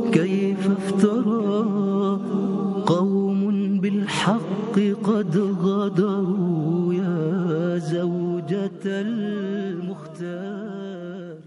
كيف افترى قوم بالحق قد غدروا يا زوجة المختار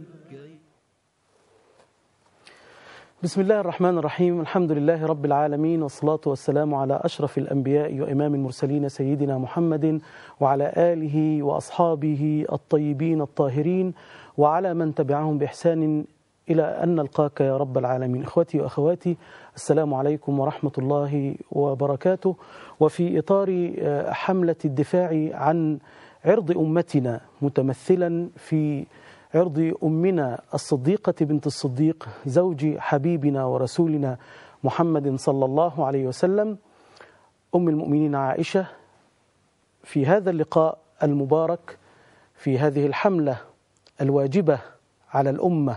بسم الله الرحمن الرحيم الحمد لله رب العالمين والصلاة والسلام على أشرف الأنبياء وإمام المرسلين سيدنا محمد وعلى آله وأصحابه الطيبين الطاهرين وعلى من تبعهم بإحسان إلى أن نلقاك يا رب العالمين إخوتي وأخواتي السلام عليكم ورحمة الله وبركاته وفي إطار حملة الدفاع عن عرض أمتنا متمثلا في عرض أمنا الصديقة بنت الصديق زوج حبيبنا ورسولنا محمد صلى الله عليه وسلم أم المؤمنين عائشة في هذا اللقاء المبارك في هذه الحملة الواجبة على الأمة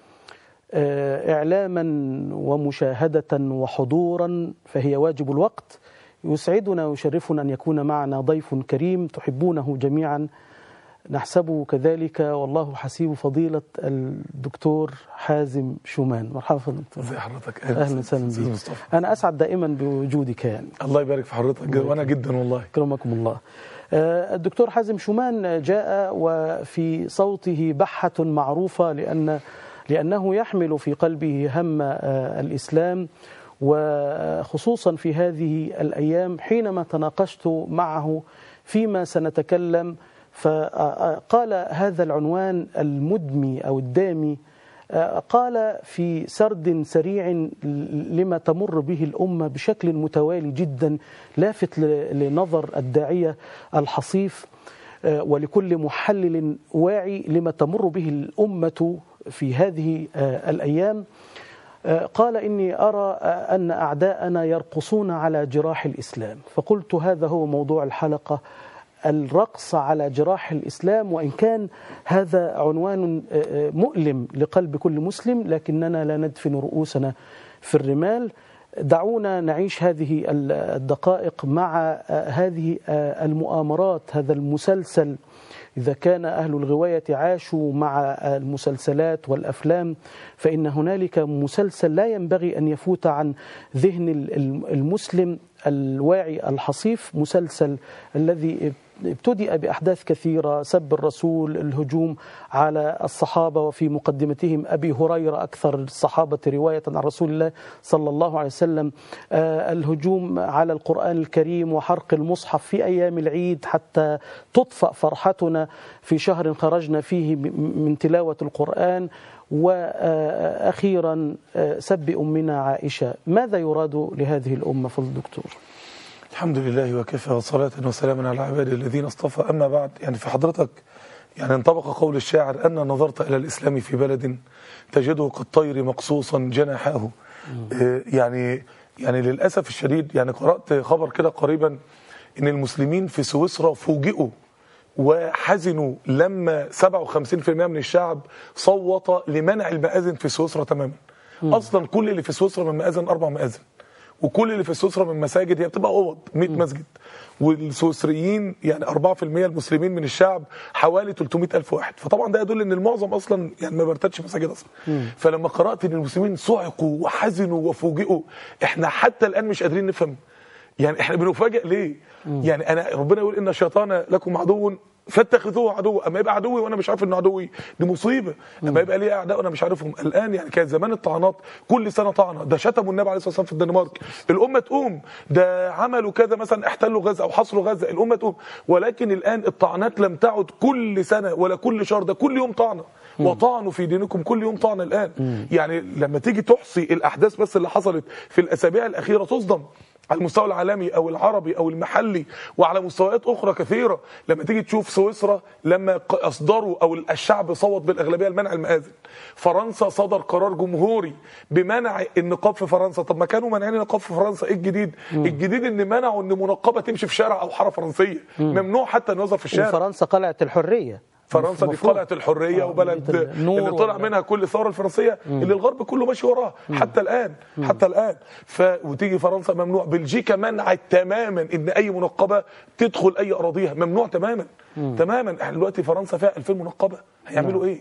إعلاما ومشاهدة وحضورا فهي واجب الوقت يسعدنا ويشرفنا أن يكون معنا ضيف كريم تحبونه جميعا نحسبه كذلك والله حسيب فضيلة الدكتور حازم شومان مرحبا فضيلة ازي حضرتك أهلا وسهلا أستاذ بك مصطفى. أنا أسعد دائما بوجودك يعني الله يبارك في حضرتك وانا جدا والله أكرمكم الله آه، الدكتور حازم شومان جاء وفي صوته بحة معروفة لأن لأنه يحمل في قلبه هم آه، الإسلام وخصوصا في هذه الأيام حينما تناقشت معه فيما سنتكلم فقال هذا العنوان المدمي أو الدامي قال في سرد سريع لما تمر به الأمة بشكل متوالي جدا لافت لنظر الداعية الحصيف ولكل محلل واعي لما تمر به الأمة في هذه الأيام قال إني أرى أن أعداءنا يرقصون على جراح الإسلام فقلت هذا هو موضوع الحلقة الرقص على جراح الإسلام وإن كان هذا عنوان مؤلم لقلب كل مسلم لكننا لا ندفن رؤوسنا في الرمال دعونا نعيش هذه الدقائق مع هذه المؤامرات هذا المسلسل إذا كان أهل الغواية عاشوا مع المسلسلات والأفلام فإن هنالك مسلسل لا ينبغي أن يفوت عن ذهن المسلم الواعي الحصيف مسلسل الذي ابتدأ بأحداث كثيرة سب الرسول الهجوم على الصحابة وفي مقدمتهم أبي هريرة أكثر الصحابة رواية عن رسول الله صلى الله عليه وسلم آه الهجوم على القرآن الكريم وحرق المصحف في أيام العيد حتى تطفأ فرحتنا في شهر خرجنا فيه من تلاوة القرآن وأخيرا سب أمنا عائشة ماذا يراد لهذه الأمة في الدكتور؟ الحمد لله وكفى وصلاة وسلاما على عباده الذين اصطفى أما بعد يعني في حضرتك يعني انطبق قول الشاعر أن نظرت إلى الإسلام في بلد تجده كالطير مقصوصا جناحاه آه، يعني يعني للأسف الشديد يعني قرأت خبر كده قريبا إن المسلمين في سويسرا فوجئوا وحزنوا لما 57% من الشعب صوت لمنع المآذن في سويسرا تماما أصلا كل اللي في سويسرا من مآذن أربع مآذن وكل اللي في سويسرا من مساجد هي بتبقى اوض 100 مسجد والسويسريين يعني 4% المسلمين من الشعب حوالي 300 الف واحد فطبعا ده يدل ان المعظم اصلا يعني ما بيرتدش مساجد اصلا فلما قرات ان المسلمين صعقوا وحزنوا وفوجئوا احنا حتى الان مش قادرين نفهم يعني احنا بنفاجئ ليه يعني انا ربنا يقول ان الشيطان لكم عدو فاتخذوه عدو اما يبقى عدوي وانا مش عارف انه عدوي دي مصيبه اما يبقى ليه اعداء وانا مش عارفهم الان يعني كان زمان الطعنات كل سنه طعنه ده شتموا النبي عليه الصلاه والسلام في الدنمارك الامه تقوم ده عملوا كذا مثلا احتلوا غزه او حصروا غزه الامه تقوم ولكن الان الطعنات لم تعد كل سنه ولا كل شهر ده كل يوم طعنه وطعنوا في دينكم كل يوم طعن الان يعني لما تيجي تحصي الاحداث بس اللي حصلت في الاسابيع الاخيره تصدم على المستوى العالمي او العربي او المحلي وعلى مستويات اخرى كثيره لما تيجي تشوف سويسرا لما ق- اصدروا او الشعب صوت بالاغلبيه لمنع المآذن فرنسا صدر قرار جمهوري بمنع النقاب في فرنسا طب ما كانوا مانعين النقاب في فرنسا ايه الجديد الجديد ان منعوا ان منقبه تمشي في شارع او حاره فرنسيه ممنوع حتى النظر في الشارع وفرنسا قلعة الحرية فرنسا دي مفروض. قلعه الحريه آه، وبلد بيت النور اللي طلع ولا- منها كل الثوره الفرنسيه اللي الغرب كله ماشي وراها حتى الان حتى الان ف وتيجي فرنسا ممنوع بلجيكا منعت تماما ان اي منقبه تدخل اي اراضيها ممنوع تماما تماما احنا دلوقتي فرنسا فيها 2000 منقبه هيعملوا ايه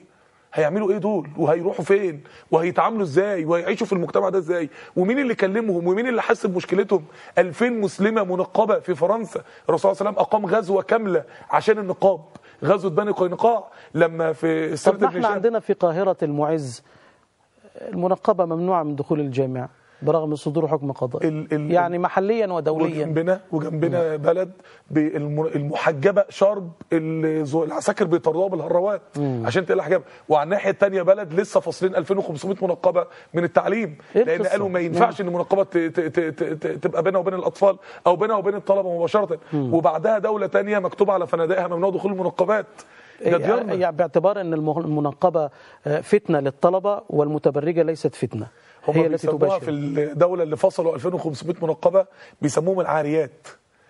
هيعملوا ايه دول وهيروحوا فين وهيتعاملوا ازاي وهيعيشوا في المجتمع ده ازاي ومين اللي كلمهم ومين اللي حس بمشكلتهم 2000 مسلمه منقبه في فرنسا الرسول صلى الله عليه وسلم اقام غزوه كامله عشان النقاب غزوه بني قينقاع لما في سيره طب ما ابن احنا شهاب عندنا في قاهرة المعز المنقبة ممنوعة من دخول الجامع برغم صدور حكم قضائي ال- ال- يعني محليا ودوليا وجنبنا وجنبنا بلد بالم- المحجبه شرب الزو- العساكر بيطردوها بالهروات عشان تقلع حجاب وعلى الناحيه الثانيه بلد لسه فاصلين 2500 منقبه من التعليم إيه لان القصة؟ قالوا ما ينفعش ان المنقبه ت- ت- ت- ت- ت- تبقى بينها وبين الاطفال او بينها وبين الطلبه مباشره وبعدها دوله ثانيه مكتوب على فنادقها ممنوع دخول المنقبات ده ديارنا يعني باعتبار ان المه- المنقبة آه، فتنة للطلبة والمتبرجة ليست فتنة هم هي التي بيسموها في تباشر الدوله اللي فصلوا 2500 منقبه بيسموهم العاريات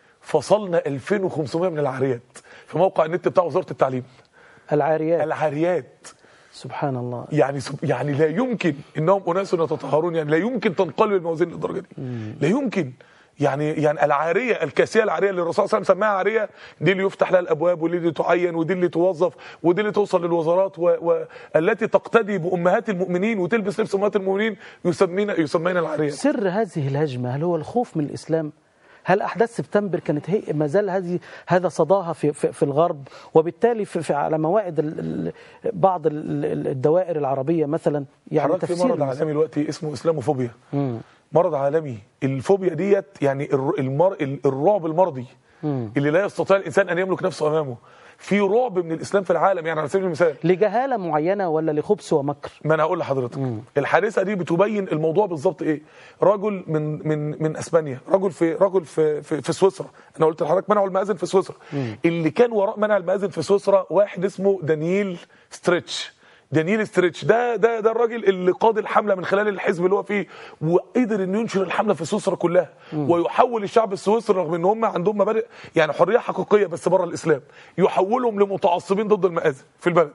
فصلنا 2500 من العاريات في موقع النت بتاع وزاره التعليم العاريات العاريات سبحان الله يعني سب يعني لا يمكن انهم اناس يتطهرون يعني لا يمكن تنقلب الموازين للدرجه دي لا يمكن يعني يعني العاريه الكاسيه العاريه اللي الرسول صلى الله عليه وسلم سماها عاريه دي اللي يفتح لها الابواب ودي اللي تعين ودي اللي توظف ودي اللي توصل للوزارات والتي تقتدي بامهات المؤمنين وتلبس لبس امهات المؤمنين يسمين يسمين العاريه سر هذه الهجمة هل هو الخوف من الإسلام؟ هل أحداث سبتمبر كانت هي ما زال هذه هذا صداها في في, في الغرب وبالتالي في, في على موائد ال ال بعض ال- ال- الدوائر العربية مثلا يعني حضرتك في تفسير مرض عالمي دلوقتي اسمه اسلاموفوبيا مرض عالمي الفوبيا ديت يعني الر- المر... ال- الرعب المرضي اللي لا يستطيع الانسان ان يملك نفسه امامه في رعب من الاسلام في العالم يعني على سبيل المثال لجهالة معينة ولا لخبث ومكر؟ ما انا هقول لحضرتك الحادثه دي بتبين الموضوع بالظبط ايه رجل من من من اسبانيا رجل في رجل في في, في سويسرا انا قلت لحضرتك منعوا المآذن في سويسرا اللي كان وراء منع المآذن في سويسرا واحد اسمه دانييل ستريتش دانييل ستريتش ده ده ده الراجل اللي قاد الحمله من خلال الحزب اللي هو فيه وقدر انه ينشر الحمله في سويسرا كلها ويحول الشعب السويسري رغم ان هم عندهم مبادئ يعني حريه حقيقيه بس بره الاسلام يحولهم لمتعصبين ضد المآذن في البلد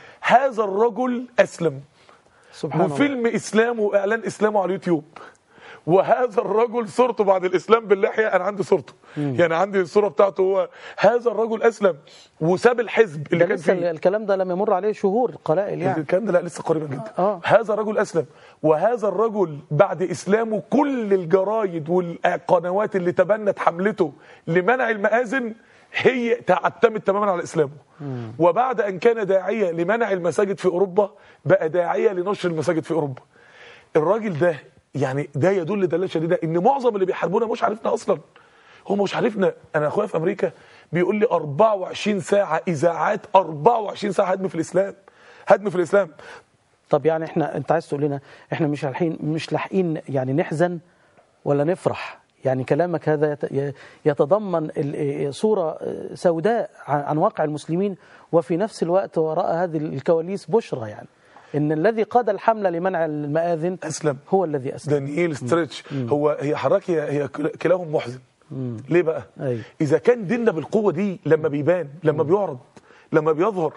هذا الرجل اسلم سبحان الله وفيلم اسلامه واعلان اسلامه على اليوتيوب وهذا الرجل صورته بعد الاسلام باللحيه انا عندي صورته يعني عندي الصوره بتاعته هو هذا الرجل اسلم وساب الحزب اللي ده كان لسه فيه الكلام ده لم يمر عليه شهور قلائل يعني الكلام ده لا لسه قريبا جدا آه. هذا الرجل اسلم وهذا الرجل بعد اسلامه كل الجرايد والقنوات اللي تبنت حملته لمنع المآذن هي تعتمد تماما على اسلامه وبعد ان كان داعيه لمنع المساجد في اوروبا بقى داعيه لنشر المساجد في اوروبا الراجل ده يعني ده يدل دلاله شديده ان معظم اللي بيحاربونا مش عارفنا اصلا هو مش عارفنا انا اخويا في امريكا بيقول لي 24 ساعه اذاعات 24 ساعه هدم في الاسلام هدم في الاسلام طب يعني احنا انت عايز تقول لنا احنا مش لاحقين مش لاحقين يعني نحزن ولا نفرح يعني كلامك هذا يت- ي- يتضمن ال- صورة سوداء عن عن واقع المسلمين وفي نفس الوقت وراء هذه الكواليس بشرى يعني ان الذي قاد الحملة لمنع المآذن اسلم هو الذي أسلم دانييل ستريتش هو هي حضرتك هي هي كل- كلاهم محزن ليه بقى أيوة. اذا كان ديننا بالقوه دي لما بيبان لما بيعرض لما بيظهر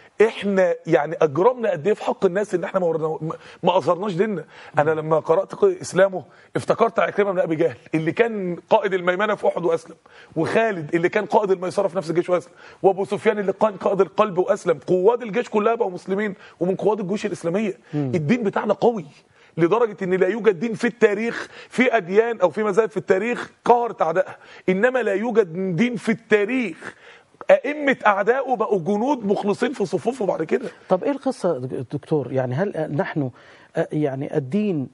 احنا يعني اجرمنا قد ايه في حق الناس ان احنا ما ورنا ما- ما اظهرناش ديننا انا لما قرات ق- اسلامه افتكرت عكرمه بن ابي جهل اللي كان قائد الميمنه في احد واسلم وخالد اللي كان قائد الميسره في نفس الجيش واسلم وابو سفيان اللي كان قائد القلب واسلم قواد الجيش كلها بقوا مسلمين ومن قواد الجيوش الاسلاميه الدين بتاعنا قوي لدرجه ان لا يوجد دين في التاريخ في اديان او في مذاهب في التاريخ قهرت اعدائها انما لا يوجد دين في التاريخ ائمه اعدائه بقوا جنود مخلصين في صفوفه بعد كده طب ايه القصة دكتور يعني هل نحن آه، يعني الدين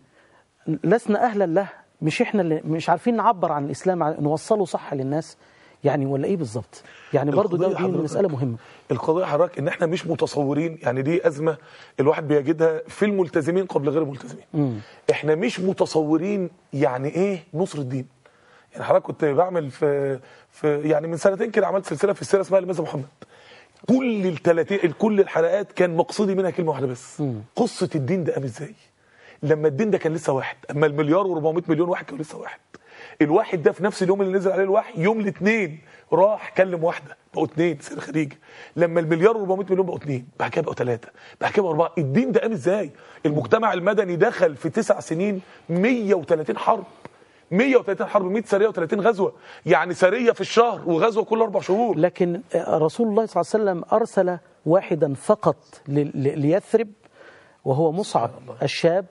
لسنا اهلا له مش احنا اللي مش عارفين نعبر عن الاسلام عن- نوصله صح للناس يعني ولا ايه بالظبط يعني برضو ده القضية دي حضرتك- مسألة مهمة القضيه حضرتك ان احنا مش متصورين يعني دي ازمه الواحد بيجدها في الملتزمين قبل غير الملتزمين احنا مش متصورين يعني ايه نصر الدين يعني حضرتك كنت بعمل في في يعني من سنتين كده عملت سلسله في السيره اسمها لماذا محمد كل ال 30 كل الحلقات كان مقصودي منها كلمه واحده بس قصه الدين ده قام ازاي لما الدين ده كان لسه واحد اما المليار و400 مليون واحد كان لسه واحد الواحد ده في نفس اليوم اللي نزل عليه الوحي يوم الاثنين راح كلم واحده بقوا اثنين سيدة خديجه لما المليار و400 مليون بقوا اثنين بعد كده بقوا ثلاثه بعد كده بقوا اربعه الدين ده قام ازاي المجتمع المدني دخل في تسع سنين 130 حرب 130 حرب 100 سريه و30 غزوه يعني سريه في الشهر وغزوه كل اربع شهور لكن رسول الله صلى الله عليه وسلم أرسل واحدا فقط ل- ل- ليثرب وهو مصعب الشاب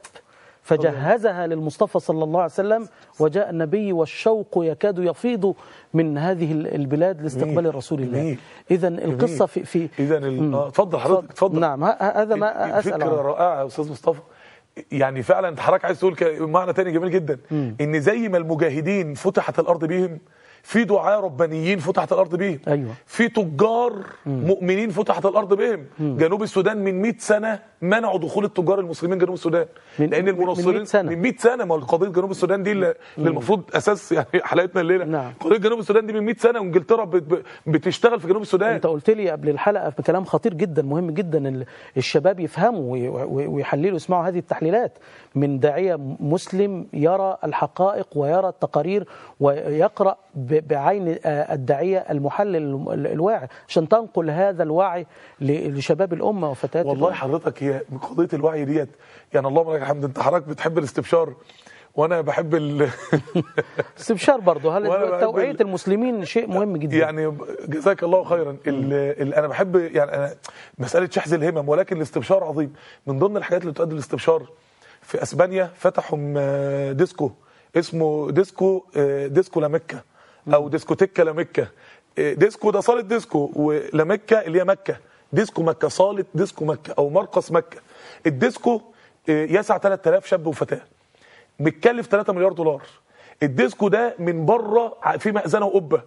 فجهزها للمصطفى صلى الله عليه وسلم وجاء النبي والشوق يكاد يفيض من هذه ال- البلاد لاستقبال جميل. رسول الله جميل. اذا القصه في في اذا ال- آه، اتفضل حضرتك اتفضل نعم ه- هذا ما اسال فكره عنه. رائعه يا استاذ مصطفى يعني فعلا انت حضرتك عايز تقول ك- معنى تاني جميل جدا ان زي ما المجاهدين فتحت الارض بيهم في دعاة ربانيين فتحت الارض بيهم أيوة. في تجار مؤمنين فتحت الارض بهم جنوب السودان من 100 سنه منعوا دخول التجار المسلمين جنوب السودان من- لان من- من المناصرين 100 سنة. من 100 سنه ما هو قضيه جنوب السودان دي اللي اللي المفروض اساس يعني حلقتنا الليله نعم. قضيه جنوب السودان دي من 100 سنه وانجلترا بت- ب- بتشتغل في جنوب السودان انت قلت لي قبل الحلقه بكلام خطير جدا مهم جدا ال- الشباب يفهموا وي- وي- ويحللوا يسمعوا هذه التحليلات من داعيه مسلم يرى الحقائق ويرى التقارير ويقرا ب- بعين آه، الداعيه المحلل ال- الواعي عشان تنقل هذا الوعي ل- لشباب الامه وفتيات والله الأمة. حضرتك هي قضيه الوعي ديت يعني اللهم لك الحمد انت حضرتك بتحب الاستبشار وانا بحب ال استبشار برضه وأنا هل بحب توعيه ال- المسلمين شيء مهم جدا يعني جزاك الله خيرا ال ال انا بحب يعني أنا مساله شحذ الهمم ولكن الاستبشار عظيم من ضمن الحاجات اللي تؤدي الاستبشار في اسبانيا فتحوا م- ديسكو اسمه ديسكو آه، ديسكو لامكه او ديسكوتيكا لامكه آه، ديسكو ده صاله ديسكو ولامكه اللي هي مكه ديسكو مكه صاله ديسكو مكه او مرقص مكه الديسكو آه، يسع 3000 شاب وفتاه متكلف 3 مليار دولار الديسكو ده من بره ع- في مأذنه وقبه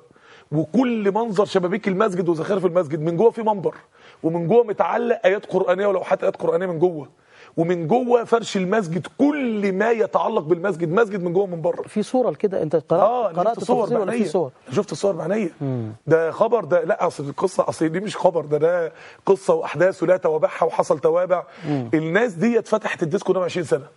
وكل منظر شبابيك المسجد وزخارف المسجد من جوه في منبر ومن جوه متعلق ايات قرانيه ولوحات ايات قرانيه من جوه ومن جوه فرش المسجد كل ما يتعلق بالمسجد مسجد من جوه ومن بره في صوره كده انت قرات اه أنا قرات شفت صور التفاصيل ولا في بعينيا صور شفت الصور بعينيا ده خبر ده لا اصل القصه اصل دي مش خبر ده ده قصه واحداث ولا توابعها وحصل توابع الناس دي فتحت الديسكو ده من 20 سنه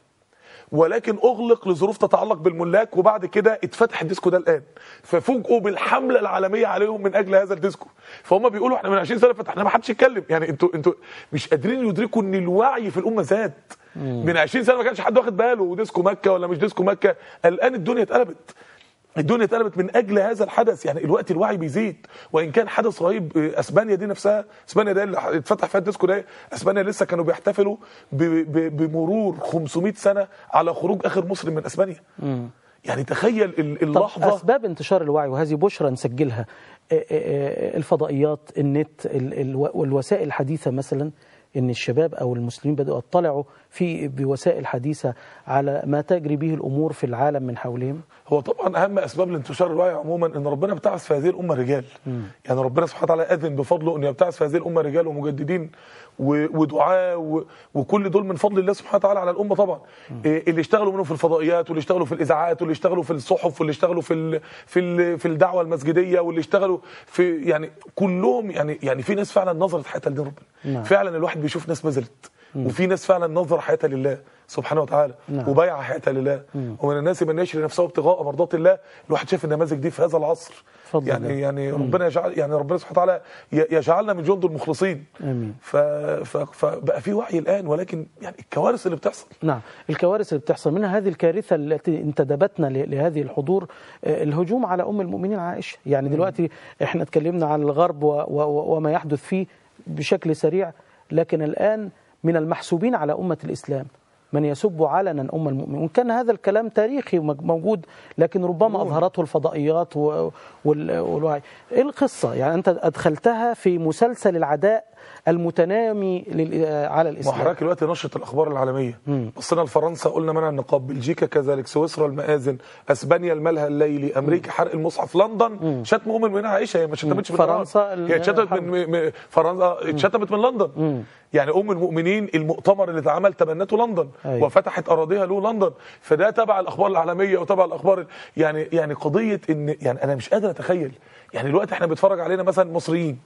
ولكن اغلق لظروف تتعلق بالملاك وبعد كده اتفتح الديسكو ده الان ففوجئوا بالحمله العالميه عليهم من اجل هذا الديسكو فهم بيقولوا احنا من 20 سنه فتحنا ما حدش يتكلم يعني انتوا انتوا مش قادرين يدركوا ان الوعي في الامه زاد من 20 سنه ما كانش حد واخد باله ديسكو مكه ولا مش ديسكو مكه الان الدنيا اتقلبت الدنيا اتقلبت من اجل هذا الحدث يعني الوقت الوعي بيزيد وان كان حدث رهيب آه، اسبانيا دي نفسها اسبانيا ده اللي اتفتح فيها الديسكو ده اسبانيا لسه كانوا بيحتفلوا ب- ب- بمرور 500 سنه على خروج اخر مسلم من اسبانيا يعني تخيل ال- طب اللحظه اسباب انتشار الوعي وهذه بشرى نسجلها آه، آه، آه، الفضائيات النت ال- ال- والوسائل الحديثه مثلا ان الشباب او المسلمين بداوا يطلعوا في بوسائل حديثه على ما تجري به الامور في العالم من حولهم هو طبعا اهم اسباب لانتشار الوعي عموما ان ربنا ابتعث في هذه الامه رجال يعني ربنا سبحانه وتعالى اذن بفضله ان يبتعث في هذه الامه رجال ومجددين و- ودعاة و- وكل دول من فضل الله سبحانه وتعالى على الامه طبعا إيه اللي اشتغلوا منهم في الفضائيات واللي اشتغلوا في الاذاعات واللي اشتغلوا في الصحف واللي اشتغلوا في ال في ال في الدعوه المسجديه واللي اشتغلوا في يعني كلهم يعني يعني في ناس فعلا نظرت حياتها لدين ربنا نعم. فعلا الواحد بيشوف ناس بذلت وفي ناس فعلا نظر حياتها لله سبحانه وتعالى نعم. وبايع حياتها لله ومن الناس من يشري نفسه ابتغاء مرضات الله الواحد شاف النماذج دي في هذا العصر بفضل يعني الله. يعني ربنا يجعل يعني ربنا سبحانه وتعالى ي- يجعلنا من جند المخلصين آمين. ف ف فبقى في وعي الان ولكن يعني الكوارث اللي بتحصل نعم الكوارث اللي بتحصل منها هذه الكارثة التي انتدبتنا ل- لهذه الحضور آه، الهجوم على أم المؤمنين عائشة يعني دلوقتي احنا اتكلمنا عن الغرب و- و- وما يحدث فيه بشكل سريع لكن الآن من المحسوبين على أمة الإسلام من يسب علنا أم المؤمنين وإن كان هذا الكلام تاريخي ومج- موجود لكن ربما أظهرته الفضائيات و- وال- والوعي إيه القصة يعني أنت أدخلتها في مسلسل العداء المتنامي لل- آه، على الإسلام وحضرتك دلوقتي نشره الاخبار العالميه بصينا لفرنسا قلنا منع النقاب بلجيكا كذلك سويسرا المآذن اسبانيا الملهى الليلي امريكا حرق المصحف لندن شتم ام المؤمنين عائشه هي ما شتمتش من فرنسا إيران. ال- هي اتشتمت الحرب. من من- فرنسا اتشتمت من لندن يعني ام المؤمنين المؤتمر اللي اتعمل تبنته لندن أيوة. وفتحت اراضيها له لندن فده تبع الاخبار العالميه وتبع الاخبار ال- يعني يعني قضيه ان يعني انا مش قادر اتخيل يعني دلوقتي احنا بنتفرج علينا مثلا مصريين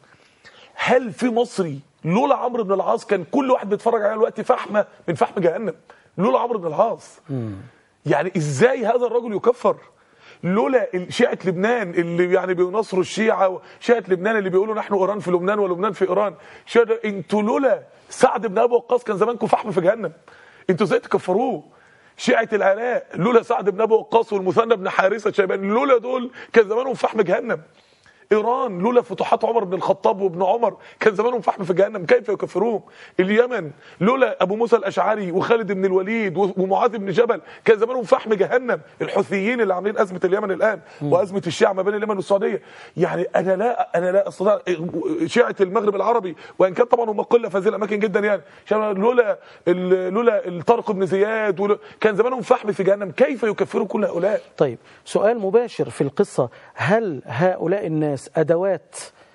هل في مصري لولا عمرو بن العاص كان كل واحد بيتفرج عليه دلوقتي فحمه من فحم جهنم لولا عمرو بن العاص يعني ازاي هذا الرجل يكفر لولا ال- شيعة لبنان اللي يعني بيناصروا الشيعة شيعة لبنان اللي بيقولوا نحن ايران في لبنان ولبنان في ايران شيعة انتوا لولا سعد بن ابي وقاص كان زمانكم فحم في جهنم انتوا ازاي تكفروه شيعة العراق لولا سعد بن ابي وقاص والمثنى بن حارثة شيباني لولا دول كان زمانهم فحم جهنم ايران لولا فتوحات عمر بن الخطاب وابن عمر كان زمانهم فحم في جهنم كيف يكفرون اليمن لولا ابو موسى الاشعري وخالد بن الوليد و- ومعاذ بن جبل كان زمانهم فحم جهنم الحوثيين اللي عاملين ازمه اليمن الان وازمه الشيعه ما بين اليمن والسعوديه يعني انا لا انا لا استطيع شيعه المغرب العربي وان كان طبعا هم قله في هذه الاماكن جدا يعني شباب لولا ال- لولا الطارق بن زياد ولو- كان زمانهم فحم في جهنم كيف يكفروا كل هؤلاء طيب سؤال مباشر في القصة هل هؤلاء الناس أدوات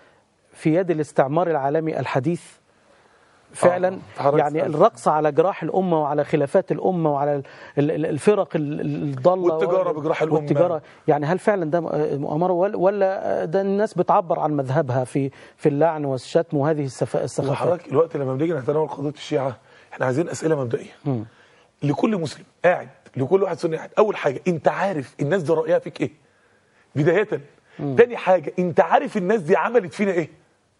في يد الاستعمار العالمي الحديث فعلا حضرتك يعني سألت. الرقص على جراح الأمة وعلى خلافات الأمة وعلى ال- ال- الفرق ال- ال- الضالة والتجارة وال- بجراح الأمة. والتجارة يعني هل فعلا ده مؤامرة ولا- ولا ده الناس بتعبر عن مذهبها في في اللعن والشتم وهذه السف- السخافات وحضرتك الوقت لما بنيجي نتناول قضيه الشيعه احنا عايزين اسئله مبدئيه لكل مسلم قاعد لكل واحد سني قاعد اول حاجه انت عارف الناس دي رايها فيك ايه بدايه تاني حاجه انت عارف الناس دي عملت فينا ايه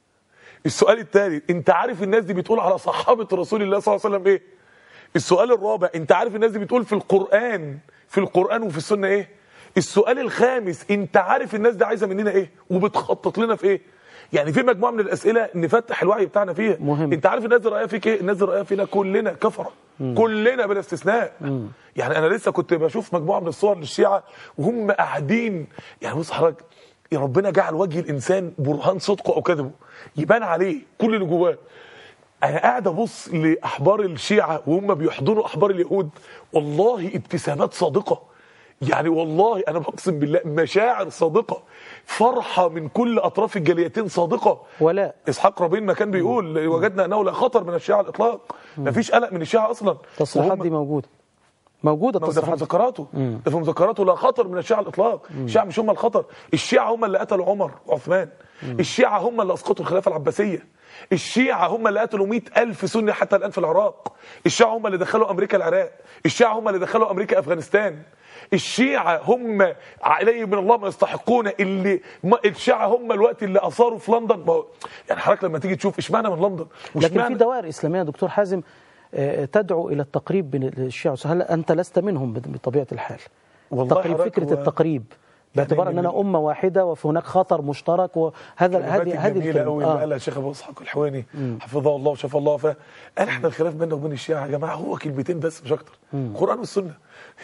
السؤال الثالث انت عارف الناس دي بتقول على صحابه رسول الله صلى الله عليه وسلم ايه السؤال الرابع انت عارف الناس دي بتقول في القرآن في القرآن وفي السنة ايه السؤال الخامس انت عارف الناس دي عايزة مننا ايه وبتخطط لنا في ايه يعني في مجموعة من الأسئلة نفتح الوعي بتاعنا فيها مهم. انت عارف الناس دي رأيها فيك ايه الناس دي رأيها فينا كلنا كفرة كلنا بلا استثناء يعني انا لسه كنت بشوف مجموعة من الصور للشيعة وهم قاعدين يعني بص حضرتك يا ربنا جعل وجه الانسان برهان صدقه او كذبه يبان عليه كل اللي جواه انا قاعد ابص لاحبار الشيعه وهم بيحضنوا احبار اليهود والله ابتسامات صادقه يعني والله انا بقسم بالله مشاعر صادقه فرحه من كل اطراف الجاليتين صادقه ولا اسحاق رابين ما كان بيقول وجدنا انه لا خطر من الشيعه على الاطلاق مفيش قلق من الشيعه اصلا التصريحات وهم- دي موجودة موجودة ما هو ده في التصريحات دي. مذكراته ده في مذكراته لا خطر من الشيعة على الاطلاق الشيعة مش هم الخطر الشيعة هم اللي قتلوا عمر وعثمان الشيعة هم اللي اسقطوا الخلافة العباسية الشيعة هم اللي قتلوا مئة ألف سني حتى الآن في العراق الشيعة هم اللي دخلوا أمريكا العراق الشيعة هم اللي دخلوا أمريكا أفغانستان الشيعة هم عليه من الله ما يستحقون اللي ما الشيعة هم الوقت اللي أثاروا في لندن ما هو- يعني حضرتك لما تيجي تشوف اشمعنى من لندن لكن واشمعنى- في دوائر إسلامية دكتور حازم آه، تدعو إلى التقريب بين الشيعة هل أنت لست منهم بطبيعة الحال والله تقريب حضرتك فكرة هو- التقريب باعتبار يعني أننا من- أمة واحدة وفي هناك خطر مشترك وهذا الكلمات هذه هذه الجميله الكلمة. قوي اللي قالها الشيخ ابو اسحاق الحواني حفظه الله وشفى الله فيه قال احنا الخلاف بيننا وبين الشيعه يا جماعه هو كلمتين بس مش اكتر القران والسنه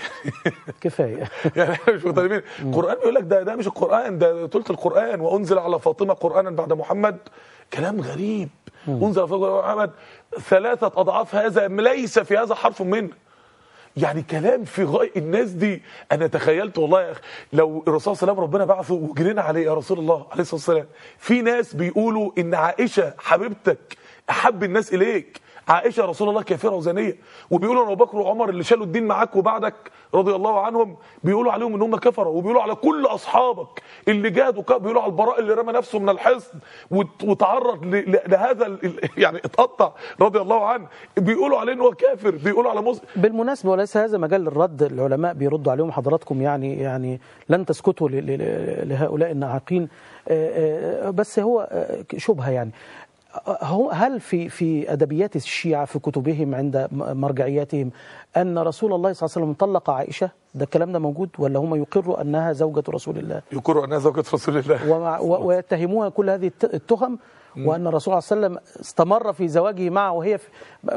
كفاية يعني احنا مش مختلفين القران بيقول لك ده ده مش القران ده ثلث القران وانزل على فاطمه قرانا بعد محمد كلام غريب انزل على فاطمه بعد محمد ثلاثه اضعاف هذا ليس في هذا حرف منه يعني كلام في غاية الناس دي انا تخيلت والله يا اخي لو الرسول صلى الله عليه وسلم ربنا بعثه وجرينا عليه يا رسول الله عليه الصلاه والسلام في ناس بيقولوا ان عائشه حبيبتك احب الناس اليك عائشه يا رسول الله كافره وزانيه وبيقولوا ان ابو بكر وعمر اللي شالوا الدين معاك وبعدك رضي الله عنهم بيقولوا عليهم ان هم كفره وبيقولوا على كل اصحابك اللي جادوا ك- بيقولوا على البراء اللي رمى نفسه من الحصن وت- وتعرض ل- ل- لهذا ال- ال- يعني اتقطع رضي الله عنه بيقولوا عليه ان هو كافر بيقولوا على مسلم بالمناسبة وليس هذا مجال للرد العلماء بيردوا عليهم حضراتكم يعني يعني لن تسكتوا ل- ل- لهؤلاء الناعقين آه، آه، بس هو آه، شبهة يعني آه، هو هل في في ادبيات الشيعة في كتبهم عند م- مرجعياتهم ان رسول الله صلى الله عليه وسلم طلق عائشة ده الكلام ده موجود ولا هم يقروا انها زوجة رسول الله يقروا انها زوجة رسول الله ومع و- ويتهموها كل هذه الت- التهم وان الرسول صلى الله عليه وسلم استمر في زواجه معها وهي في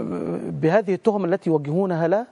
بهذه التهم التي يوجهونها له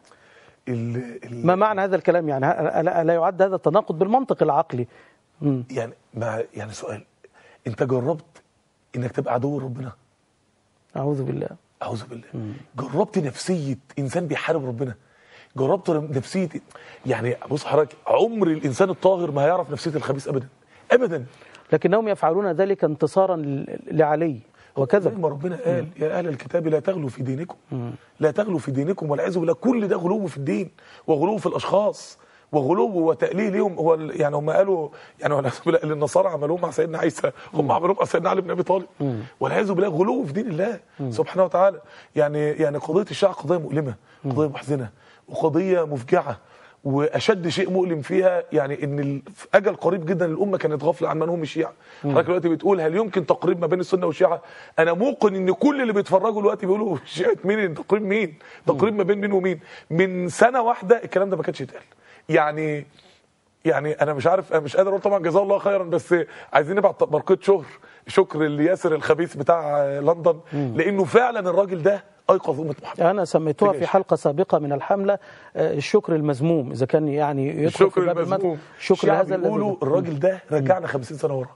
ال ال ما معنى هذا الكلام يعني ه- ألا ألا يعد هذا تناقض بالمنطق العقلي مم. يعني مع يعني سؤال انت جربت انك تبقى عدو ربنا أعوذ بالله اعوذ بالله جربت نفسيه انسان بيحارب ربنا جربت نفسيه يعني بص حضرتك عمر الانسان الطاهر ما هيعرف نفسيه الخبيث ابدا ابدا لكنهم يفعلون ذلك انتصارا ل- لعلي زي وكذب ما ربنا قال يا اهل الكتاب لا تغلوا في دينكم لا تغلوا في دينكم والعياذ بالله كل ده غلو في الدين وغلو في الاشخاص وغلو وتأليه ليهم هو ال- يعني هم قالوا يعني والعياذ بالله اللي النصارى عملوه مع سيدنا عيسى هم عملوه مع سيدنا علي بن ابي طالب والعياذ بالله غلو في دين الله سبحانه وتعالى يعني يعني قضيه الشيعه قضيه مؤلمه قضيه محزنه وقضيه مفجعه واشد شيء مؤلم فيها يعني ان ال- في اجل قريب جدا الامه كانت غافله عن من هم الشيعه حضرتك دلوقتي بتقول هل يمكن تقريب ما بين السنه والشيعه انا موقن ان كل اللي بيتفرجوا دلوقتي بيقولوا شيعه مين تقريب مين تقريب ما بين مين ومين من سنه واحده الكلام ده ما كانش يتقال يعني يعني انا مش عارف أنا مش قادر اقول طبعا جزاه الله خيرا بس عايزين نبعت برقه شهر شكر لياسر الخبيث بتاع لندن لانه فعلا الراجل ده ايقظ امه محمد أنا سميتها في تجيش. حلقة سابقة من الحملة آه، الشكر المذموم إذا كان يعني يدخل في الشكر باب المدح المذموم شكر الشعب هذا الذي بيقولوا الراجل ده رجعنا 50 سنه ورا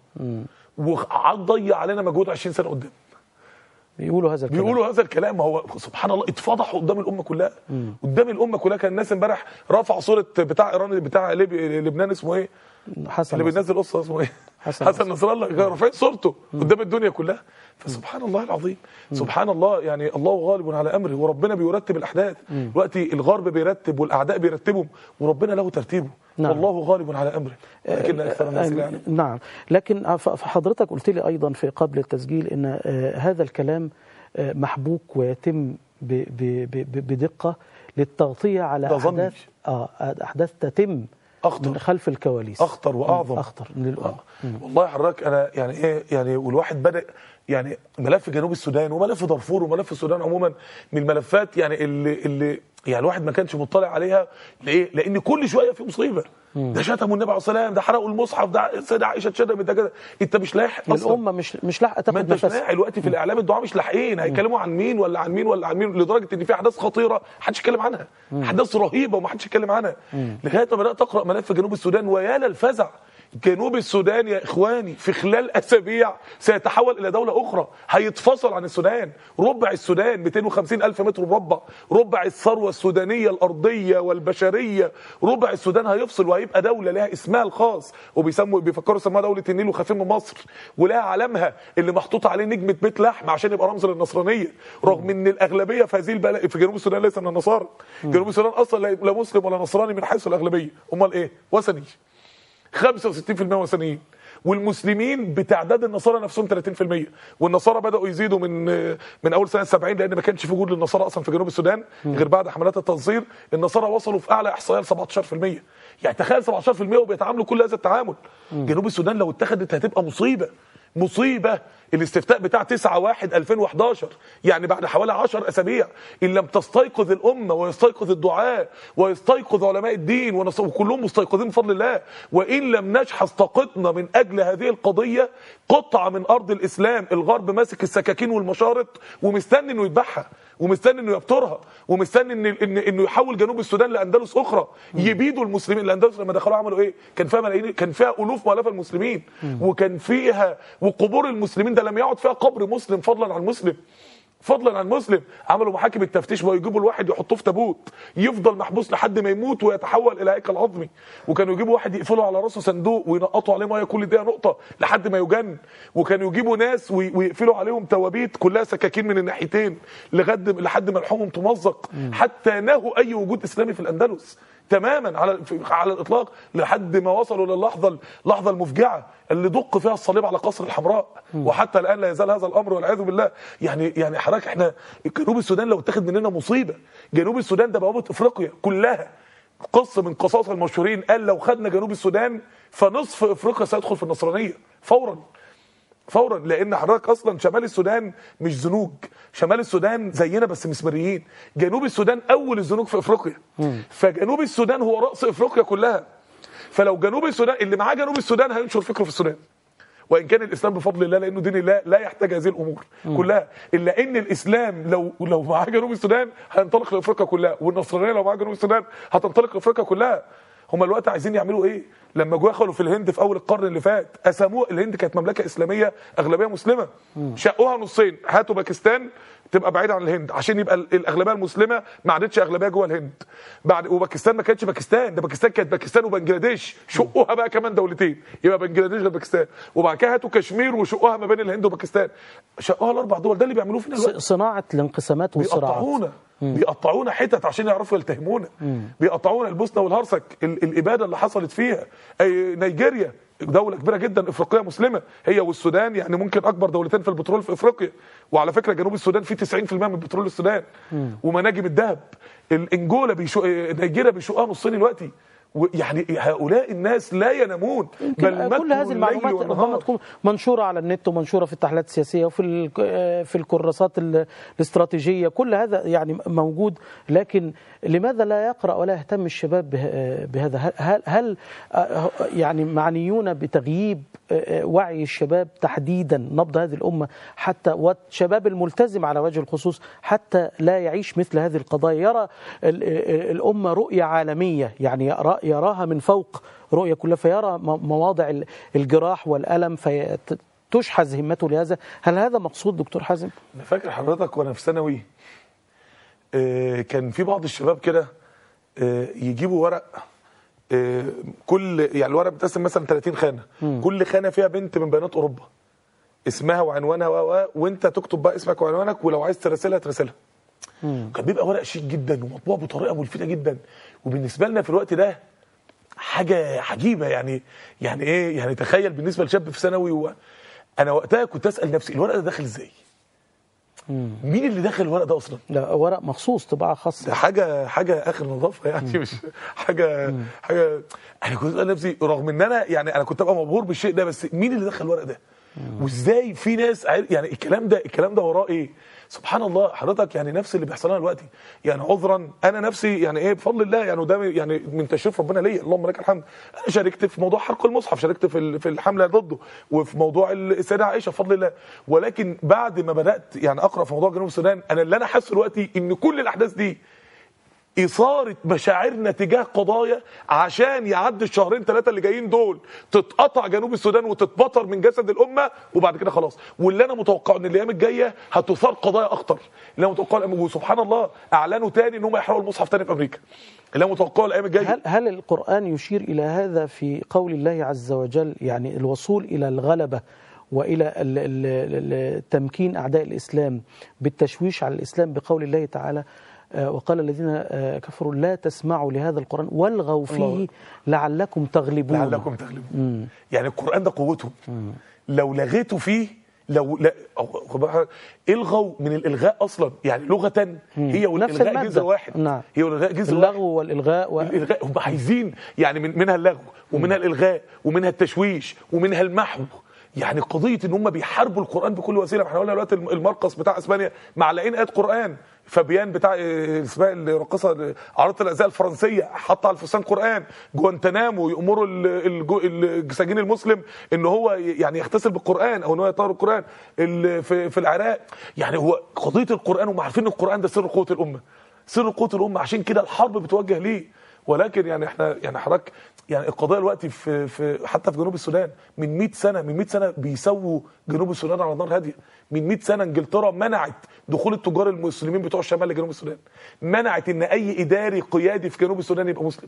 وضيع علينا مجهود 20 سنه قدام بيقولوا هذا الكلام بيقولوا هذا الكلام هو سبحان الله اتفضحوا قدام الامه كلها قدام الامه كلها كان الناس امبارح رفع صوره بتاع ايران بتاع ليب- لبنان اسمه ايه حسن اللي نصر. بينزل قصه اسمه ايه حسن حسن نصر الله كانوا رافعين صورته قدام الدنيا كلها فسبحان الله العظيم سبحان الله يعني الله غالب على امره وربنا بيرتب الاحداث دلوقتي الغرب بيرتب والاعداء بيرتبهم وربنا له ترتيبه نعم. والله غالب على امره لكن اكثر الناس لا يعلمون. نعم لكن ف- فحضرتك قلت لي أيضا في قبل التسجيل أن آه، هذا الكلام آه، محبوك ويتم ب- ب- ب- بدقة للتغطية على ده ظني. أحداث آه أحداث تتم أخطر. من خلف الكواليس اخطر واعظم أخطر للأمة والله حضرتك انا يعني ايه يعني والواحد بدا يعني ملف جنوب السودان وملف دارفور وملف السودان عموما من الملفات يعني اللي اللي يعني الواحد ما كانش مطلع عليها ليه؟ لان كل شويه في مصيبه ده شتموا النبي عليه الصلاه والسلام ده حرقوا المصحف ده السيده عائشه اتشتمت ده كده انت مش لاحق اصلا الأمة مش مش لاحقة ما تاخد انتش نفسها لاحق دلوقتي في الاعلام الدعاء مش لاحقين هيتكلموا عن مين ولا عن مين ولا عن مين لدرجه ان في احداث خطيره محدش يتكلم عنها احداث رهيبه ومحدش يتكلم عنها لغايه ما بدات اقرا ملف جنوب السودان ويا للفزع جنوب السودان يا اخواني في خلال اسابيع سيتحول الى دوله اخرى هيتفصل عن السودان ربع السودان 250 الف متر مربع ربع الثروه السودانيه الارضيه والبشريه ربع السودان هيفصل وهيبقى دوله لها اسمها الخاص وبيسموا بيفكروا يسموها دوله النيل وخفيف من مصر ولها علمها اللي محطوط عليه نجمه بيت لحم عشان يبقى رمز للنصرانيه رغم ان الاغلبيه في هذه البلد في جنوب السودان ليس من النصارى جنوب السودان اصلا لا- لا مسلم ولا نصراني من حيث الاغلبيه امال ايه وثني 65% وثنيين والمسلمين بتعداد النصارى نفسهم 30% والنصارى بداوا يزيدوا من من اول سنه 70 لان ما كانش في وجود للنصارى اصلا في جنوب السودان غير بعد حملات التنصير النصارى وصلوا في اعلى احصائيات 17% يعني تخيل 17% وبيتعاملوا كل هذا التعامل جنوب السودان لو اتخذت هتبقى مصيبه مصيبه الاستفتاء بتاع 9 1 2011 يعني بعد حوالي 10 اسابيع ان لم تستيقظ الامه ويستيقظ الدعاء ويستيقظ علماء الدين ونص- وكلهم مستيقظين بفضل الله وان لم نشحذ طاقتنا من اجل هذه القضيه قطعه من ارض الاسلام الغرب ماسك السكاكين والمشارط ومستني انه يذبحها ومستني انه يبترها ومستني ان إن انه يحول جنوب السودان لاندلس اخرى يبيدوا المسلمين الاندلس لما دخلوا عملوا ايه كان فيها ملايين كان فيها الوف مؤلفه المسلمين وكان فيها وقبور المسلمين ده لم يعد فيها قبر مسلم فضلا عن مسلم فضلا عن مسلم عملوا محاكم التفتيش ويجيبوا الواحد يحطوه في تابوت يفضل محبوس لحد ما يموت ويتحول الى هيكل عظمي وكانوا يجيبوا واحد يقفلوا على راسه صندوق وينقطوا عليه ميه كل دقيقه نقطه لحد ما يجن وكانوا يجيبوا ناس وي- ويقفلوا عليهم توابيت كلها سكاكين من الناحيتين لغد لحد ما لحومهم تمزق حتى نهوا اي وجود اسلامي في الاندلس تماما على في- على الاطلاق لحد ما وصلوا للحظه اللحظه المفجعه اللي دق فيها الصليب على قصر الحمراء وحتى الان لا يزال هذا الامر والعياذ بالله يعني يعني حضرتك احنا جنوب السودان لو اتخذ مننا مصيبه جنوب السودان ده بوابه افريقيا كلها قص من قصاص المشهورين قال لو خدنا جنوب السودان فنصف افريقيا سيدخل في النصرانيه فورا فورا لان حضرتك اصلا شمال السودان مش زنوج شمال السودان زينا بس مسماريين جنوب السودان اول الزنوج في افريقيا فجنوب السودان هو راس افريقيا كلها فلو جنوب السودان اللي معاه جنوب السودان هينشر فكره في السودان وان كان الاسلام بفضل الله لانه دين الله لا يحتاج هذه الامور كلها الا ان الاسلام لو لو معاه جنوب السودان هينطلق لافريقيا كلها والنصرانيه لو معاه جنوب السودان هتنطلق لافريقيا كلها هم الوقت عايزين يعملوا ايه لما جو دخلوا في الهند في اول القرن اللي فات قسموها الهند كانت مملكه اسلاميه اغلبيه مسلمه شقوها نصين هاتوا باكستان تبقى بعيده عن الهند عشان يبقى ال- الاغلبيه المسلمه ما عادتش اغلبيه جوه الهند بعد وباكستان ما كانتش باكستان ده باكستان كانت باكستان وبنجلاديش شقوها بقى كمان دولتين يبقى بنجلاديش غير باكستان وبعد كده هاتوا كشمير وشقوها ما بين الهند وباكستان شقوها الاربع دول ده اللي بيعملوه فينا ص- دلوقتي صناعة الانقسامات والصراعات بيقطعونا بيقطعونا حتت عشان يعرفوا يلتهمونا بيقطعونا البوسنه والهرسك ال- الاباده اللي حصلت فيها أي نيجيريا دولة كبيرة جدا افريقية مسلمة هي والسودان يعني ممكن اكبر دولتين في البترول في افريقيا وعلى فكرة جنوب السودان فيه 90% من بترول السودان ومناجم الذهب الانجولا بيشو... نيجيريا بيشقها نصين دلوقتي ويعني هؤلاء الناس لا ينامون يمكن كل مكروا هذه الليل المعلومات والنهار. ربما تكون منشوره على النت ومنشوره في التحليلات السياسيه وفي ال- في الكراسات ال- الاستراتيجيه كل هذا يعني موجود لكن لماذا لا يقرا ولا يهتم الشباب به- بهذا هل- هل هل آه، يعني معنيون بتغييب آه، وعي الشباب تحديدا نبض هذه الامه حتى والشباب الملتزم على وجه الخصوص حتى لا يعيش مثل هذه القضايا يرى ال- ال- الامه رؤيه عالميه يعني يرى- يراها من فوق رؤية كلها فيرى م- مواضع ال- الجراح والألم فتشحذ همته لهذا هل هذا مقصود دكتور حازم؟ انا فاكر حضرتك وانا في ثانوي آه، كان في بعض الشباب كده آه، يجيبوا ورق آه، كل يعني الورق بتقسم مثلا 30 خانه كل خانه فيها بنت من بنات اوروبا اسمها وعنوانها و و- وانت تكتب بقى اسمك وعنوانك ولو عايز تراسلها تراسلها كان بيبقى ورق شيك جدا ومطبوع بطريقه ملفته جدا وبالنسبه لنا في الوقت ده حاجه عجيبه يعني يعني ايه يعني تخيل بالنسبه لشاب في ثانوي و... انا وقتها كنت اسال نفسي الورق ده داخل ازاي؟ مين اللي داخل الورق ده اصلا؟ لا ورق مخصوص طباعة خاصة ده حاجه حاجه اخر نظافه يعني مش حاجه حاجه انا كنت اسال نفسي رغم ان انا يعني انا كنت ابقى مبهور بالشيء ده بس مين اللي دخل الورق ده؟ وازاي في ناس عار- يعني الكلام ده الكلام ده وراه ايه؟ سبحان الله حضرتك يعني نفس اللي بيحصل لنا دلوقتي يعني عذرا انا نفسي يعني ايه بفضل الله يعني وده يعني من تشريف ربنا ليا اللهم لك الحمد انا شاركت في موضوع حرق المصحف شاركت في ال- في الحمله ضده وفي موضوع السيده عائشه بفضل الله ولكن بعد ما بدات يعني اقرا في موضوع جنوب السودان انا اللي انا حاسه دلوقتي ان كل الاحداث دي إثارة مشاعرنا تجاه قضايا عشان يعدي الشهرين ثلاثة اللي جايين دول تتقطع جنوب السودان وتتبطر من جسد الأمة وبعد كده خلاص واللي أنا متوقع إن الأيام الجاية هتثار قضايا أخطر اللي أنا متوقع وسبحان الله أعلنوا تاني إن هم يحرقوا المصحف تاني في أمريكا اللي أنا متوقعه الأيام الجاية هل هل القرآن يشير إلى هذا في قول الله عز وجل يعني الوصول إلى الغلبة وإلى ال- ال- ال- تمكين أعداء الإسلام بالتشويش على الإسلام بقول الله تعالى آه، وقال الذين آه، كفروا لا تسمعوا لهذا القرآن والغوا فيه الله. لعلكم تغلبون لعلكم تغلبون يعني القرآن ده قوته لو لغيته فيه لو لا أو- خد بالك، الغوا من الالغاء اصلا يعني لغه هي نفس والالغاء المادة. جزء واحد نعم. هي والالغاء جزء واحد اللغو والإلغاء و... الالغاء هم عايزين يعني من منها اللغو ومنها الالغاء ومنها التشويش ومنها المحو يعني قضيه ان هم بيحاربوا القران بكل وسيله ما احنا قلنا دلوقتي الم- المرقص بتاع اسبانيا معلقين ايات قران فابيان بتاع آه، اسمها الراقصه عارضه الازياء الفرنسيه حاطه على الفستان قران جوانتنامو يامروا ال- الجو- السجين المسلم ان هو ي- يعني يغتسل بالقران او ان هو يطهر القران ال- في في العراق يعني هو قضيه القران هم عارفين ان القران ده سر قوه الامه سر قوه الامه عشان كده الحرب بتوجه ليه ولكن يعني احنا يعني حضرتك يعني القضيه دلوقتي في في حتى في جنوب السودان من 100 سنه من 100 سنه بيسووا جنوب السودان على نار هاديه من 100 سنه انجلترا منعت دخول التجار المسلمين بتوع الشمال لجنوب السودان منعت ان اي اداري قيادي في جنوب السودان يبقى مسلم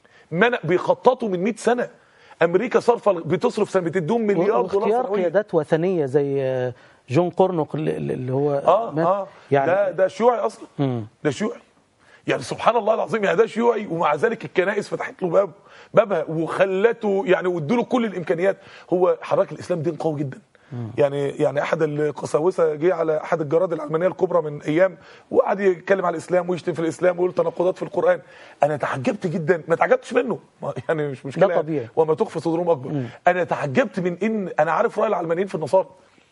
منع بيخططوا من 100 سنه امريكا صارفه بتصرف سنه بتديهم مليار دولار واختيار سنويا قيادات وثنية زي آه، جون قرنق اللي اللي هو اه مات. اه يعني ده ده شيوعي اصلا ده شيوعي يعني سبحان الله العظيم يعني ده شيوعي ومع ذلك الكنائس فتحت له باب بابها وخلته يعني وادوا له كل الامكانيات هو حضرتك الاسلام دين قوي جدا يعني يعني احد القساوسه جه على احد الجرائد العلمانيه الكبرى من ايام وقعد يتكلم على الاسلام ويشتم في الاسلام ويقول تناقضات في القران انا تعجبت جدا ما تعجبتش منه ما- يعني مش مشكله ده يعني. طبيعي. وما تخفي صدورهم اكبر انا تعجبت من ان انا عارف راي العلمانيين في النصارى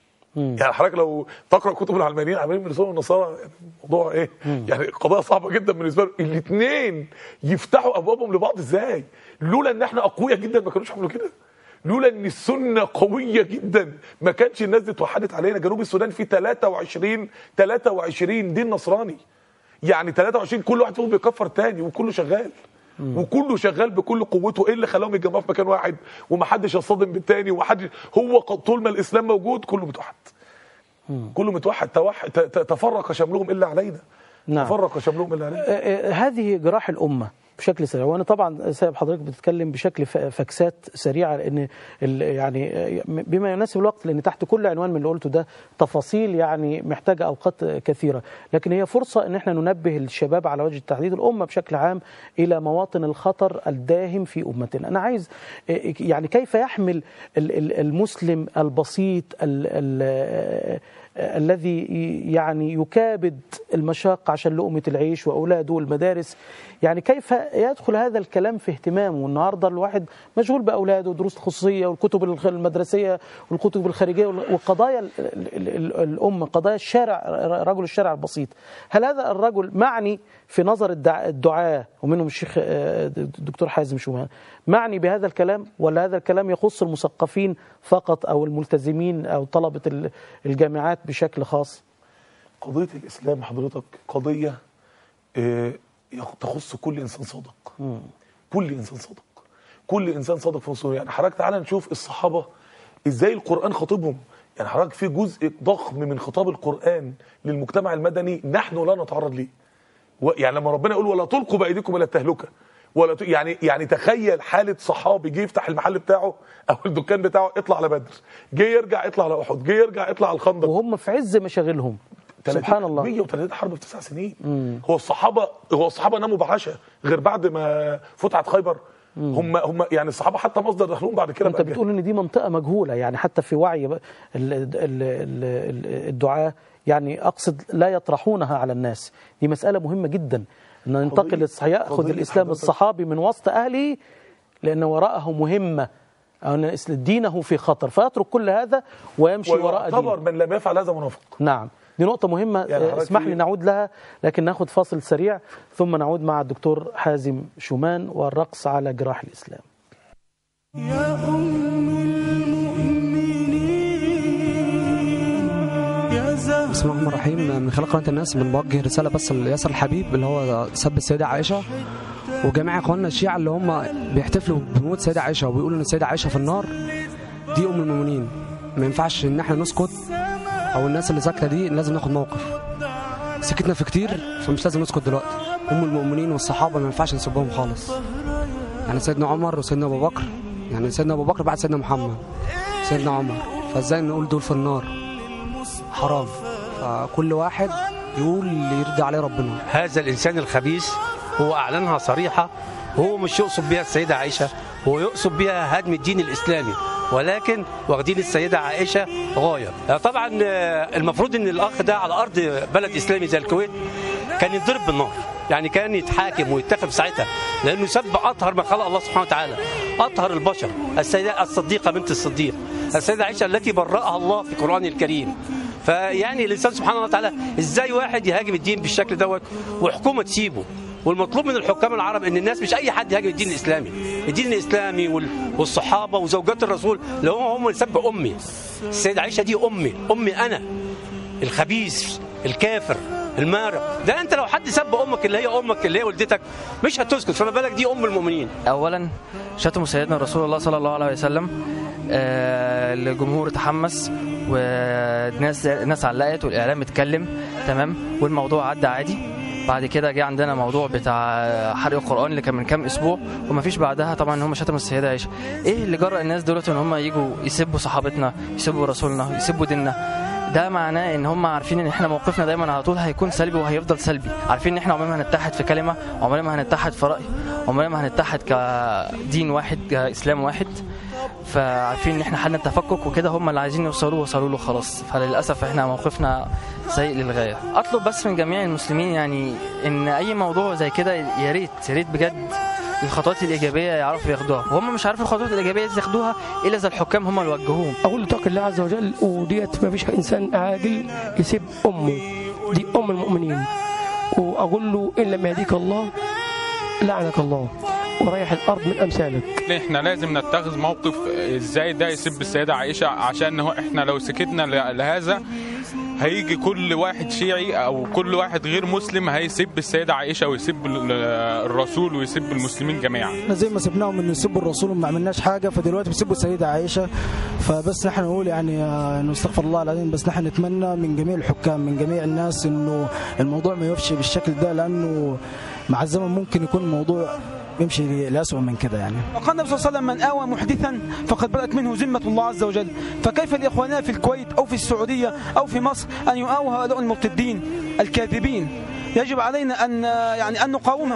يعني حضرتك لو تقرا كتب العلمانيين العلمانيين بالنسبه لهم النصارى يعني الموضوع ايه؟ يعني قضيه صعبه جدا بالنسبه لهم الاثنين يفتحوا ابوابهم لبعض ازاي؟ لولا ان احنا اقوياء جدا ما كانوش عملوا كده لولا ان السنه قويه جدا ما كانش الناس دي اتوحدت علينا جنوب السودان فيه 23 23 دين نصراني يعني 23 كل واحد فيهم بيكفر تاني وكله شغال وكله شغال بكل قوته ايه اللي خلاهم يتجمعوا في مكان واحد ومحدش يصطدم بالتاني ومحدش هو ق- طول ما الاسلام موجود كله متوحد كله متوحد توحد ت- ت- تفرق شملهم الا علينا نعم. تفرق شملهم الا علينا آه، آه، هذه جراح الأمة بشكل سريع وانا طبعا سايب حضرتك بتتكلم بشكل ف- فكسات سريعه لان ال- يعني آه، بما يناسب الوقت لان تحت كل عنوان من اللي قلته ده تفاصيل يعني محتاجه اوقات كثيره لكن هي فرصه ان احنا ننبه الشباب على وجه التحديد الامه بشكل عام الى مواطن الخطر الداهم في امتنا انا عايز آه، يعني كيف يحمل ال- ال- المسلم البسيط ال- ال- آه، الذي ي- يعني يكابد المشاق عشان لقمة العيش وأولاده والمدارس يعني كيف يدخل هذا الكلام في اهتمامه النهاردة الواحد مشغول بأولاده ودروس الخصوصية والكتب الخ- المدرسية والكتب الخارجية وال- وقضايا ال- ال- ال- الأمة قضايا الشارع رجل الشارع البسيط هل هذا الرجل معني في نظر الدع- الدعاة ومنهم الشيخ آه، الدكتور حازم شومان معني بهذا الكلام ولا هذا الكلام يخص المثقفين فقط أو الملتزمين أو طلبة ال- الجامعات بشكل خاص قضية الإسلام حضرتك قضية آه، يخ- تخص كل إنسان صادق كل إنسان صادق كل إنسان صادق في نصره يعني حضرتك تعالى نشوف الصحابة إزاي القرآن خاطبهم يعني حضرتك في جزء ضخم من خطاب القرآن للمجتمع المدني نحن لا نتعرض ليه و- يعني لما ربنا يقول ولا تلقوا بأيديكم إلى التهلكة ولا ت... يعني يعني تخيل حالة صحابي جه يفتح المحل بتاعه أو الدكان بتاعه اطلع على بدر جه يرجع يطلع على أحد جه يرجع يطلع على الخندق وهم في عز مشاغلهم سبحان الله 130 حرب في تسع سنين هو الصحابه هو الصحابه ناموا بعشاء غير بعد ما فتحت خيبر هم هم يعني الصحابه حتى مصدر دخلهم بعد كده انت بقى جهل. بتقول ان دي منطقه مجهوله يعني حتى في وعي ب- ال- ال- ال- الدعاة يعني اقصد لا يطرحونها على الناس دي مساله مهمه جدا ان ننتقل قضية- الص- ياخذ قضية الاسلام حضرتك- الصحابي من وسط اهله لان وراءه مهمه أو أن إس- دينه في خطر فيترك كل هذا ويمشي وراء ويعتبر دينه من لم يفعل هذا منافق نعم دي نقطة مهمة يعني آه، حضرتك اسمح في- لي نعود لها لكن ناخد فاصل سريع ثم نعود مع الدكتور حازم شومان والرقص على جراح الإسلام يا أم المؤمنين يا زهر بسم الله الرحمن الرحيم من خلال قناه الناس بنوجه رساله بس لياسر الحبيب اللي هو سب السيده عائشه وجميع اخواننا الشيعه اللي هم بيحتفلوا بموت السيده عائشه وبيقولوا ان السيده عائشه في النار دي ام المؤمنين ما ينفعش ان احنا نسكت او الناس اللي ساكته دي لازم ناخد موقف سكتنا في كتير فمش لازم نسكت دلوقتي ام المؤمنين والصحابه ما ينفعش نسيبهم خالص يعني سيدنا عمر وسيدنا ابو بكر يعني سيدنا ابو بكر بعد سيدنا محمد سيدنا عمر فازاي نقول دول في النار حرام فكل واحد يقول اللي يرضي عليه ربنا هذا الإنسان الخبيث هو أعلنها صريحة وهو مش يقصد بها السيدة عائشة هو يقصد بها هدم الدين الإسلامي ولكن واخدين السيدة عائشة غاية طبعا آه، المفروض ان الأخ ده على أرض بلد إسلامي زي الكويت كان يتضرب بالنار يعني كان يتحاكم ويتخذ ساعتها لأنه سب أطهر ما خلق الله سبحانه وتعالى أطهر البشر السيدة الصديقة بنت الصديق السيدة عائشة التي برأها الله في القرآن الكريم فيعني الانسان سبحانه وتعالى ازاي واحد يهاجم الدين بالشكل دوت وحكومه تسيبه والمطلوب من الحكام العرب ان الناس مش اي حد يهاجم الدين الاسلامي الدين الاسلامي وال- والصحابه وزوجات الرسول اللي هم هم اللي سب امي السيده عائشه دي امي امي انا الخبيث الكافر المارق ده انت لو حد سب امك اللي هي امك اللي هي والدتك مش هتسكت فما بالك دي ام المؤمنين اولا شتموا سيدنا رسول الله صلى الله عليه وسلم آه، الجمهور تحمس والناس الناس علقت والاعلام اتكلم تمام والموضوع عدى عادي بعد كده جه عندنا موضوع بتاع حرق القران اللي كان من كام اسبوع ومفيش بعدها طبعا ان هم شتموا السيده عائشه ايه اللي جرأ الناس دولت ان هم يجوا يسبوا صحابتنا يسبوا رسولنا يسبوا ديننا ده معناه ان هم عارفين ان احنا موقفنا دايما على طول هيكون سلبي وهيفضل سلبي عارفين ان احنا عمرنا ما هنتحد في كلمه عمرنا ما هنتحد في راي عمرنا ما هنتحد كدين واحد كاسلام واحد فعارفين ان احنا حالنا تفكك وكده هم اللي عايزين يوصلوا وصلوا له خلاص فللاسف احنا موقفنا سيء للغايه اطلب بس من جميع المسلمين يعني ان اي موضوع زي كده يا ريت يا ريت بجد الخطوات الايجابيه يعرفوا ياخدوها وهم مش عارفين الخطوات الايجابيه دي ياخدوها الا اذا الحكام هم اللي وجهوهم اقول له اتق الله عز وجل وديت ما فيش انسان عاقل يسيب امه دي ام المؤمنين واقول له ان لم يهديك الله لعنك الله وريح الارض من امثالك احنا لازم نتخذ موقف ازاي ده يسب السيده عائشه عشان هو احنا لو سكتنا ل- لهذا هيجي كل واحد شيعي او كل واحد غير مسلم هيسب السيده عائشه ويسب ال- الرسول ويسب المسلمين جميعا احنا زي ما سبناهم انه يسبوا الرسول وما عملناش حاجه فدلوقتي بيسبوا السيده عائشه فبس نحن نقول يعني آه، انه استغفر الله العظيم بس نحن نتمنى من جميع الحكام من جميع الناس انه الموضوع ما يفشي بالشكل ده لانه مع الزمن ممكن يكون الموضوع يمشي لأسوأ من كده يعني وقال النبي صلى الله عليه وسلم من آوى محدثا فقد بدأت منه ذمة الله عز وجل فكيف لإخواننا في الكويت أو في السعودية أو في مصر أن يؤاووا هؤلاء المرتدين الكاذبين يجب علينا أن يعني أن نقاومهم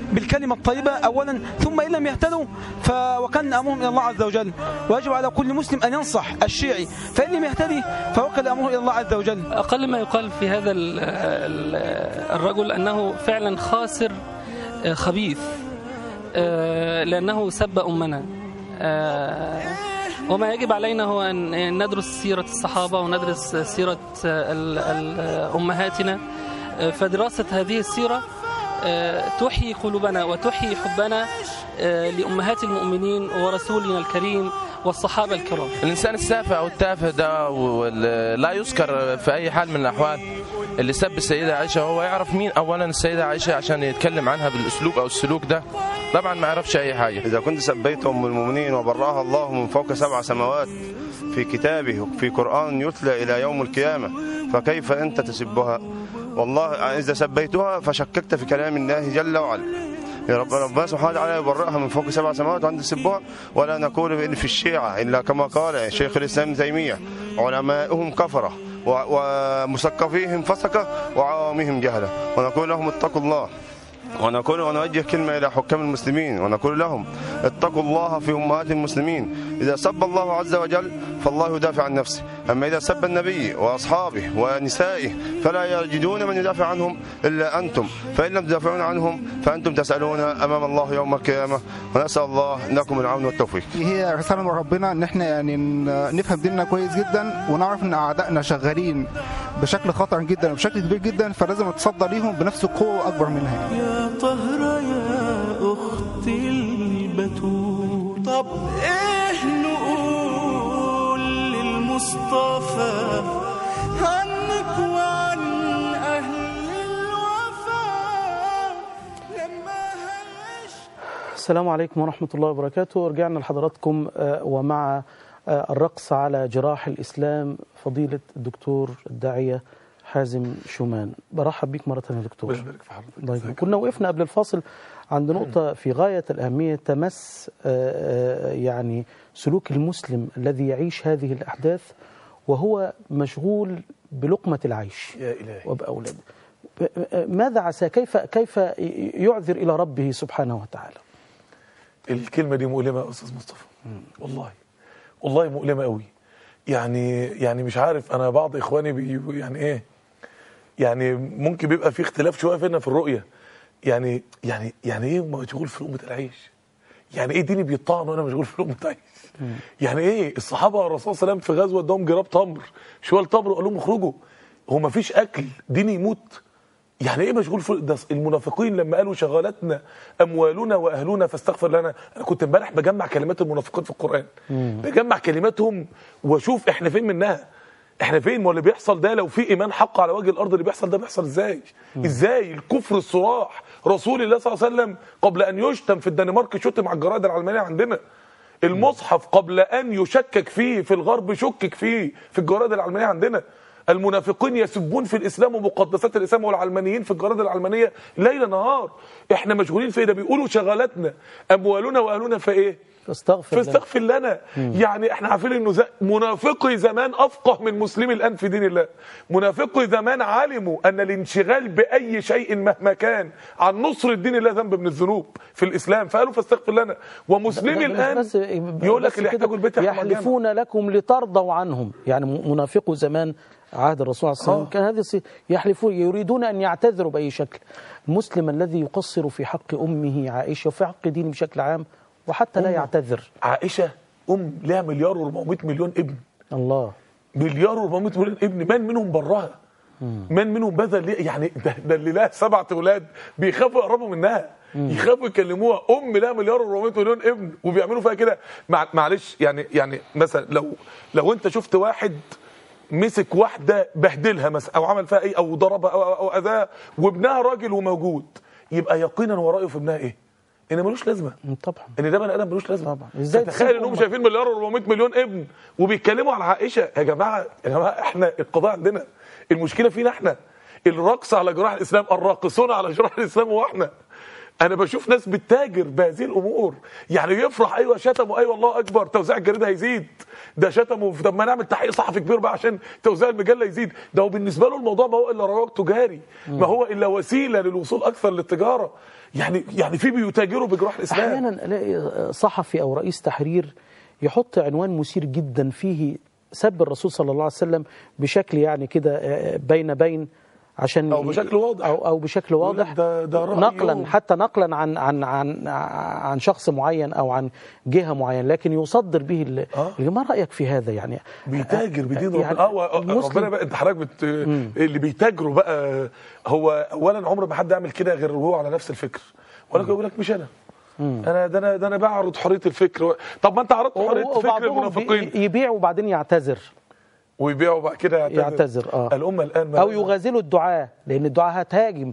بالكلمة الطيبة أولا ثم إن لم يهتدوا ف... وكان أمرهم إلى الله عز وجل ويجب على كل مسلم أن ينصح الشيعي فإن لم يهتدي فوكل أمره إلى الله عز وجل أقل ما يقال في هذا ال- ال- الرجل أنه فعلا خاسر آه، خبيث آه، لأنه سب أمنا آه، وما يجب علينا هو أن ندرس سيرة الصحابة وندرس سيرة آه، ال- ال- أمهاتنا آه، فدراسة هذه السيرة آه، تحيي قلوبنا وتحيي حبنا آه، لأمهات المؤمنين ورسولنا الكريم والصحابة الكرام الانسان السافه او التافه ده وال- لا يذكر في اي حال من الاحوال اللي سب السيده عائشه هو يعرف مين اولا السيده عائشه عشان يتكلم عنها بالاسلوب او السلوك ده طبعا ما يعرفش اي حاجه إذا كنت سبيت أم المؤمنين وبرأها الله من فوق سبع سماوات في كتابه في قرآن يتلى إلى يوم القيامة فكيف أنت تسبها والله إذا سبيتها فشككت في كلام الله جل وعلا يا رب ربنا سبحانه وتعالى يبرئها من فوق سبع سماوات وأنت تسبها ولا نقول إن في الشيعة إلا كما قال شيخ الإسلام ابن تيمية علماؤهم كفرة و- ومثقفيهم فسقة وعوامهم جهلة ونقول لهم اتقوا الله ونقول ونوجه كلمة إلى حكام المسلمين ونقول لهم اتقوا الله في أمهات المسلمين إذا سب الله عز وجل فالله يدافع عن نفسه أما إذا سب النبي وأصحابه ونسائه فلا يجدون من يدافع عنهم إلا أنتم فإن لم تدافعون عنهم فأنتم تسألون أمام الله يوم القيامة ونسأل الله لكم العون والتوفيق هي رسالة من ربنا ان احنا يعني ن- نفهم ديننا كويس جدا ونعرف ان اعدائنا شغالين بشكل خطر جدا وبشكل كبير جدا فلازم نتصدى ليهم بنفس القوه واكبر منها يعني. يا طهرة يا أختي البتول طب إيه نقول للمصطفى عنك وعن أهل الوفا لما هلش السلام عليكم ورحمة الله وبركاته رجعنا لحضراتكم آه، ومع آه، الرقص على جراح الإسلام فضيلة الدكتور الداعية حازم شومان برحب بيك مرة ثانية يا دكتور الله يبارك في حضرتك الله يكرمك. كنا وقفنا قبل الفاصل عند نقطة في غاية الأهمية تمس آه، آه، يعني سلوك المسلم الذي يعيش هذه الأحداث وهو مشغول بلقمة العيش يا إلهي وبأولاده ماذا عسى كيف كيف يعذر إلى ربه سبحانه وتعالى الكلمة دي مؤلمة يا أستاذ مصطفى والله والله مؤلمة قوي يعني يعني مش عارف أنا بعض إخواني بي يعني إيه يعني ممكن بيبقى في اختلاف شوية فينا في الرؤية يعني يعني يعني إيه مشغول في لقمة العيش يعني إيه ديني بيطعن وأنا مشغول في لقمة العيش يعني إيه الصحابة والرسول صلى الله عليه وسلم في غزوة ادهم جراب تمر شوال تمر وقال لهم اخرجوا هو ما فيش أكل ديني يموت يعني ايه مشغول في ده المنافقين لما قالوا شغلتنا اموالنا واهلنا فاستغفر لنا انا كنت امبارح بجمع كلمات المنافقين في القران بجمع كلماتهم واشوف احنا فين منها احنا فين ما اللي بيحصل ده لو في ايمان حق على وجه الارض اللي بيحصل ده بيحصل ازاي ازاي الكفر الصراح رسول الله صلى الله عليه وسلم قبل ان يشتم في الدنمارك شتم على الجرائد العلمانيه عندنا المصحف قبل ان يشكك فيه في الغرب شكك فيه في الجرائد العلمانيه عندنا المنافقين يسبون في الاسلام ومقدسات الاسلام والعلمانيين في الجرائد العلمانيه ليل نهار احنا مشغولين في إيه؟ ده بيقولوا شغلتنا اموالنا واهلنا في ايه فاستغفر لنا. فاستغفر لنا يعني احنا عارفين انه ز- منافقي زمان افقه من مسلمي الان في دين الله منافقي زمان علموا ان الانشغال باي شيء مهما كان عن نصر الدين الله ذنب من الذنوب في الاسلام فقالوا فاستغفر لنا ومسلمي مش الان بس يقول لك بس اللي كده يحتاجوا البيت يحرم الجامع. يحلفون لكم لترضوا عنهم يعني م- منافقوا زمان عهد الرسول صلى الله عليه وسلم آه. كان هذه الصي- يحلفون يريدون ان يعتذروا باي شكل المسلم الذي يقصر في حق امه عائشه وفي حق دينه بشكل عام وحتى لا أمه. يعتذر عائشه ام لها مليار و400 مليون ابن الله مليار و400 مليون ابن من منهم برها من منهم بذل ليه؟ يعني ده, ده اللي لها سبعة اولاد بيخافوا يقربوا منها يخافوا يكلموها ام لها مليار و400 مليون ابن وبيعملوا فيها كده مع معلش يعني يعني مثلا لو لو انت شفت واحد مسك واحده بهدلها مثلا او عمل فيها ايه او ضربها او, أو, أو اذاها وابنها راجل وموجود يبقى يقينا هو رايه في ابنها ايه؟ ان ملوش لازمه طبعا ان ده بني ادم ملوش لازمه طبعا. إزاي تخيل تسيب انهم أمك؟ شايفين مليار و400 مليون ابن وبيتكلموا على عائشه يا جماعه يا جماعه احنا القضاء عندنا المشكله فينا احنا الرقص على جراح الاسلام الراقصون على جراح الاسلام هو احنا انا بشوف ناس بتتاجر بهذه الامور يعني يفرح ايوه شتموا ايوه الله اكبر توزيع الجريده هيزيد ده شتموا طب ما نعمل تحقيق صحفي كبير بقى عشان توزيع المجله يزيد ده هو بالنسبه له الموضوع ما هو الا رواج تجاري ما هو الا وسيله للوصول اكثر للتجاره يعني يعني في بيتاجروا بجراح الاسلام احيانا الاقي صحفي او رئيس تحرير يحط عنوان مثير جدا فيه سب الرسول صلى الله عليه وسلم بشكل يعني كده آه، بين بين عشان أو بشكل واضح. او او بشكل يقول واضح لك ده- ده رأيه. نقلا حتى نقلا عن عن عن عن شخص معين او عن جهه معينه لكن يصدر به ال- ما رايك في هذا يعني بيتاجر بدين يعني ربنا اه المسلم- ربنا بقى انت حضرتك بت... اللي بيتاجروا بقى هو اولا عمر ما حد يعمل كده غير وهو على نفس الفكر ولكن يقول لك مش انا انا ده انا ده انا بعرض حريه الفكر و... طب ما انت عرضت حريه فكر وبعضهم المنافقين بي- يبيع وبعدين يعتذر ويبيعوا بعد كده يعتذر, يعتذر اه الامه الان ما او بين- يغازلوا الدعاة لان الدعاة هتهاجم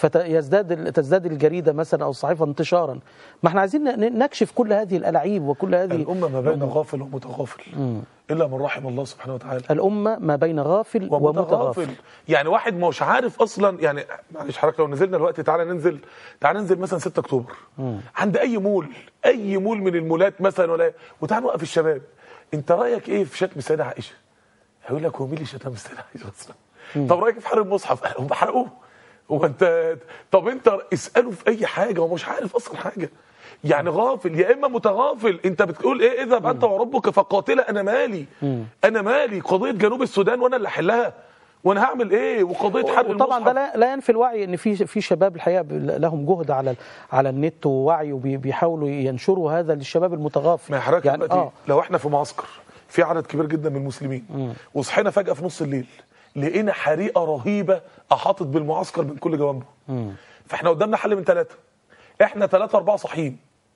فيزداد تزداد الجريده مثلا او الصحيفه انتشارا ما احنا عايزين ن- نكشف كل هذه الالاعيب وكل هذه الامه ما بين غافل ومتغافل الا من رحم الله سبحانه وتعالى الامه ما بين غافل ومتغافل يعني واحد مش عارف اصلا يعني معلش حضرتك لو نزلنا دلوقتي تعالى ننزل تعالى ننزل مثلا 6 اكتوبر عند اي مول اي مول من المولات مثلا ولا وتعالى نوقف الشباب انت رايك ايه في شتم السيده عائشه هيقول لك هو مين اللي شتم السيده عائشه اصلا طب رايك في حرق المصحف هم حرقوه هو انت طب انت اساله في اي حاجه هو مش عارف اصلا حاجه يعني غافل يا اما متغافل انت بتقول ايه اذهب انت وربك فقاتلا انا مالي انا مالي قضيه جنوب السودان وانا اللي احلها وانا هعمل ايه وقضيه حرق وطبعا المصحف ده لا, لا ينفي الوعي ان في في شباب الحقيقه ب- لهم جهد على على النت ووعي وبيحاولوا ينشروا هذا للشباب المتغافل ما يا حضرتك يعني دلوقتي اه لو احنا في معسكر في عدد كبير جدا من المسلمين وصحينا فجاه في نص الليل لقينا حريقه رهيبه احاطت بالمعسكر من كل جوانبه فاحنا قدامنا حل من ثلاثه احنا ثلاثه اربعه صاحيين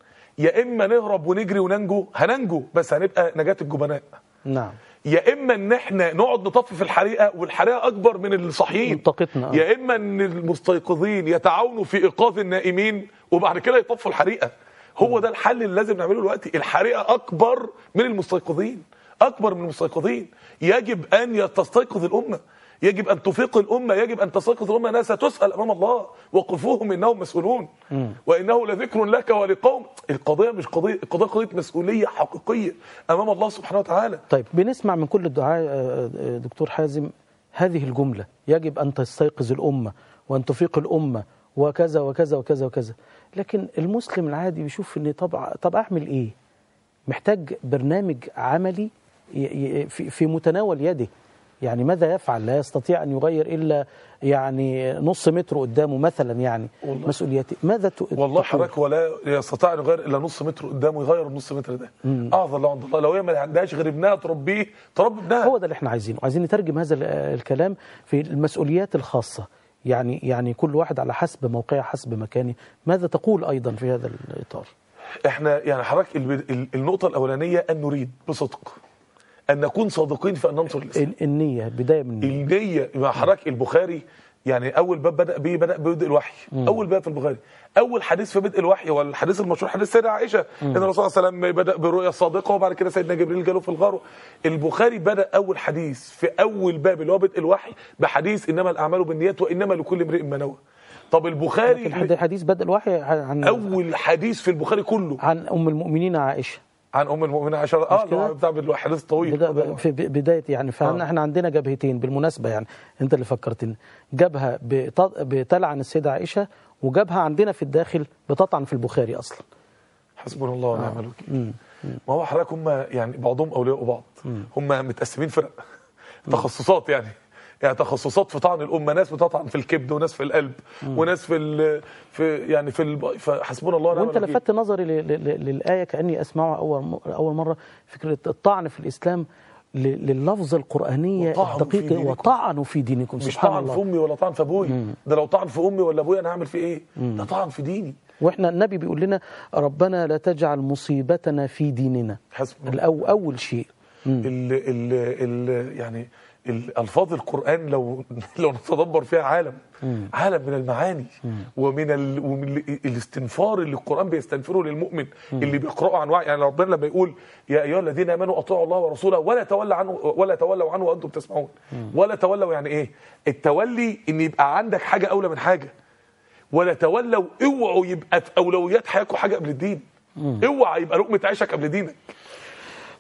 يا اما نهرب ونجري وننجو هننجو بس هنبقى نجاه الجبناء نعم يا اما ان احنا نقعد نطفي في الحريقه والحريقه اكبر من الصاحيين طاقتنا آه. يا اما ان المستيقظين يتعاونوا في ايقاظ النائمين وبعد كده يطفوا الحريقه هو ده الحل اللي لازم نعمله دلوقتي الحريقه اكبر من المستيقظين اكبر من المستيقظين يجب ان تستيقظ الامه يجب ان تفيق الامه يجب ان تستيقظ الامه انها ستسال امام الله وقفوهم انهم مسؤولون وانه لذكر لك ولقوم القضيه مش قضيه القضيه قضيه مسؤوليه حقيقيه امام الله سبحانه وتعالى طيب بنسمع من كل الدعاء آه، آه، دكتور حازم هذه الجملة يجب أن تستيقظ الأمة وأن تفيق الأمة وكذا وكذا وكذا وكذا لكن المسلم العادي بيشوف ان طب طب اعمل ايه محتاج برنامج عملي ي- ي- في في متناول يده يعني ماذا يفعل لا يستطيع ان يغير الا يعني نص متر قدامه مثلا يعني والله. مسؤوليته ماذا ت- والله تقول؟ حضرتك ولا يستطيع ان يغير الا نص متر قدامه يغير النص متر ده مم. اعظم الله عند الله لو هي ما عندهاش غير ابنها تربيه تربي ابنها هو ده اللي احنا عايزينه عايزين نترجم هذا ال- الكلام في المسؤوليات الخاصة يعني يعني كل واحد على حسب موقعه حسب مكانه ماذا تقول أيضا في هذا الإطار احنا يعني حضرتك ال- ال- النقطه الاولانيه ان نريد بصدق ان نكون صادقين في ان ننصر الاسلام ال- النية بداية من النية النيه مع حضرتك البخاري يعني اول باب بدا به بدا ببدء الوحي مم. اول باب في البخاري اول حديث في بدء الوحي والحديث المشهور حديث سيدة عائشه مم. ان الرسول صلى الله عليه وسلم بدا برؤيا الصادقه وبعد كده سيدنا جبريل جاله في الغار البخاري بدا اول حديث في اول باب اللي هو بدء الوحي بحديث انما الاعمال بالنيات وانما لكل امرئ ما نوى طب البخاري لكن حديث بدء الوحي عن اول حديث في البخاري كله عن أم المؤمنين عائشة عن ام المؤمنين عائشه اه مش كده؟ اللي هو بتاع الحديث الطويل بدا في ب- بداية يعني فاحنا آه. احنا عندنا جبهتين بالمناسبة يعني انت اللي فكرتني جبهة بت- بتلعن السيدة عائشة وجبهة عندنا في الداخل بتطعن في البخاري أصلا حسبنا الله ونعم الوكيل مم. ما هو حضرتك هم يعني بعضهم اولياء بعض هم متقسمين فرق تخصصات يعني يعني تخصصات في طعن الامه ناس بتطعن في الكبد وناس في القلب وناس في ال في يعني في ال فحسبنا الله ونعم وانت الوكيل لفت نظري ل- ل- للآية كأني أسمعها أول م- أول مرة فكرة الطعن في الإسلام ل- لللفظة القرآنية وطعنوا في الدقيقة دينكم. وطعنوا في دينكم مش سبحان طعن في الله امي ولا طعن في ابوي ده لو طعن في امي ولا ابويا انا هعمل فيه ايه ده طعن في ديني واحنا النبي بيقول لنا ربنا لا تجعل مصيبتنا في ديننا حسبنا الأو أول شيء ال ال ال يعني الالفاظ القران لو لو نتدبر فيها عالم عالم من المعاني ومن, ال ومن ال الاستنفار اللي القران بيستنفره للمؤمن اللي بيقراه عن وعي يعني ربنا لما يقول يا ايها الذين امنوا اطيعوا الله ورسوله ولا تولوا عنه ولا تولوا عنه وانتم تسمعون ولا تولوا يعني ايه التولي ان يبقى عندك حاجه اولى من حاجه ولا تولوا اوعوا يبقى في اولويات حياتكم حاجه قبل الدين اوعى يبقى لقمه عيشك قبل دينك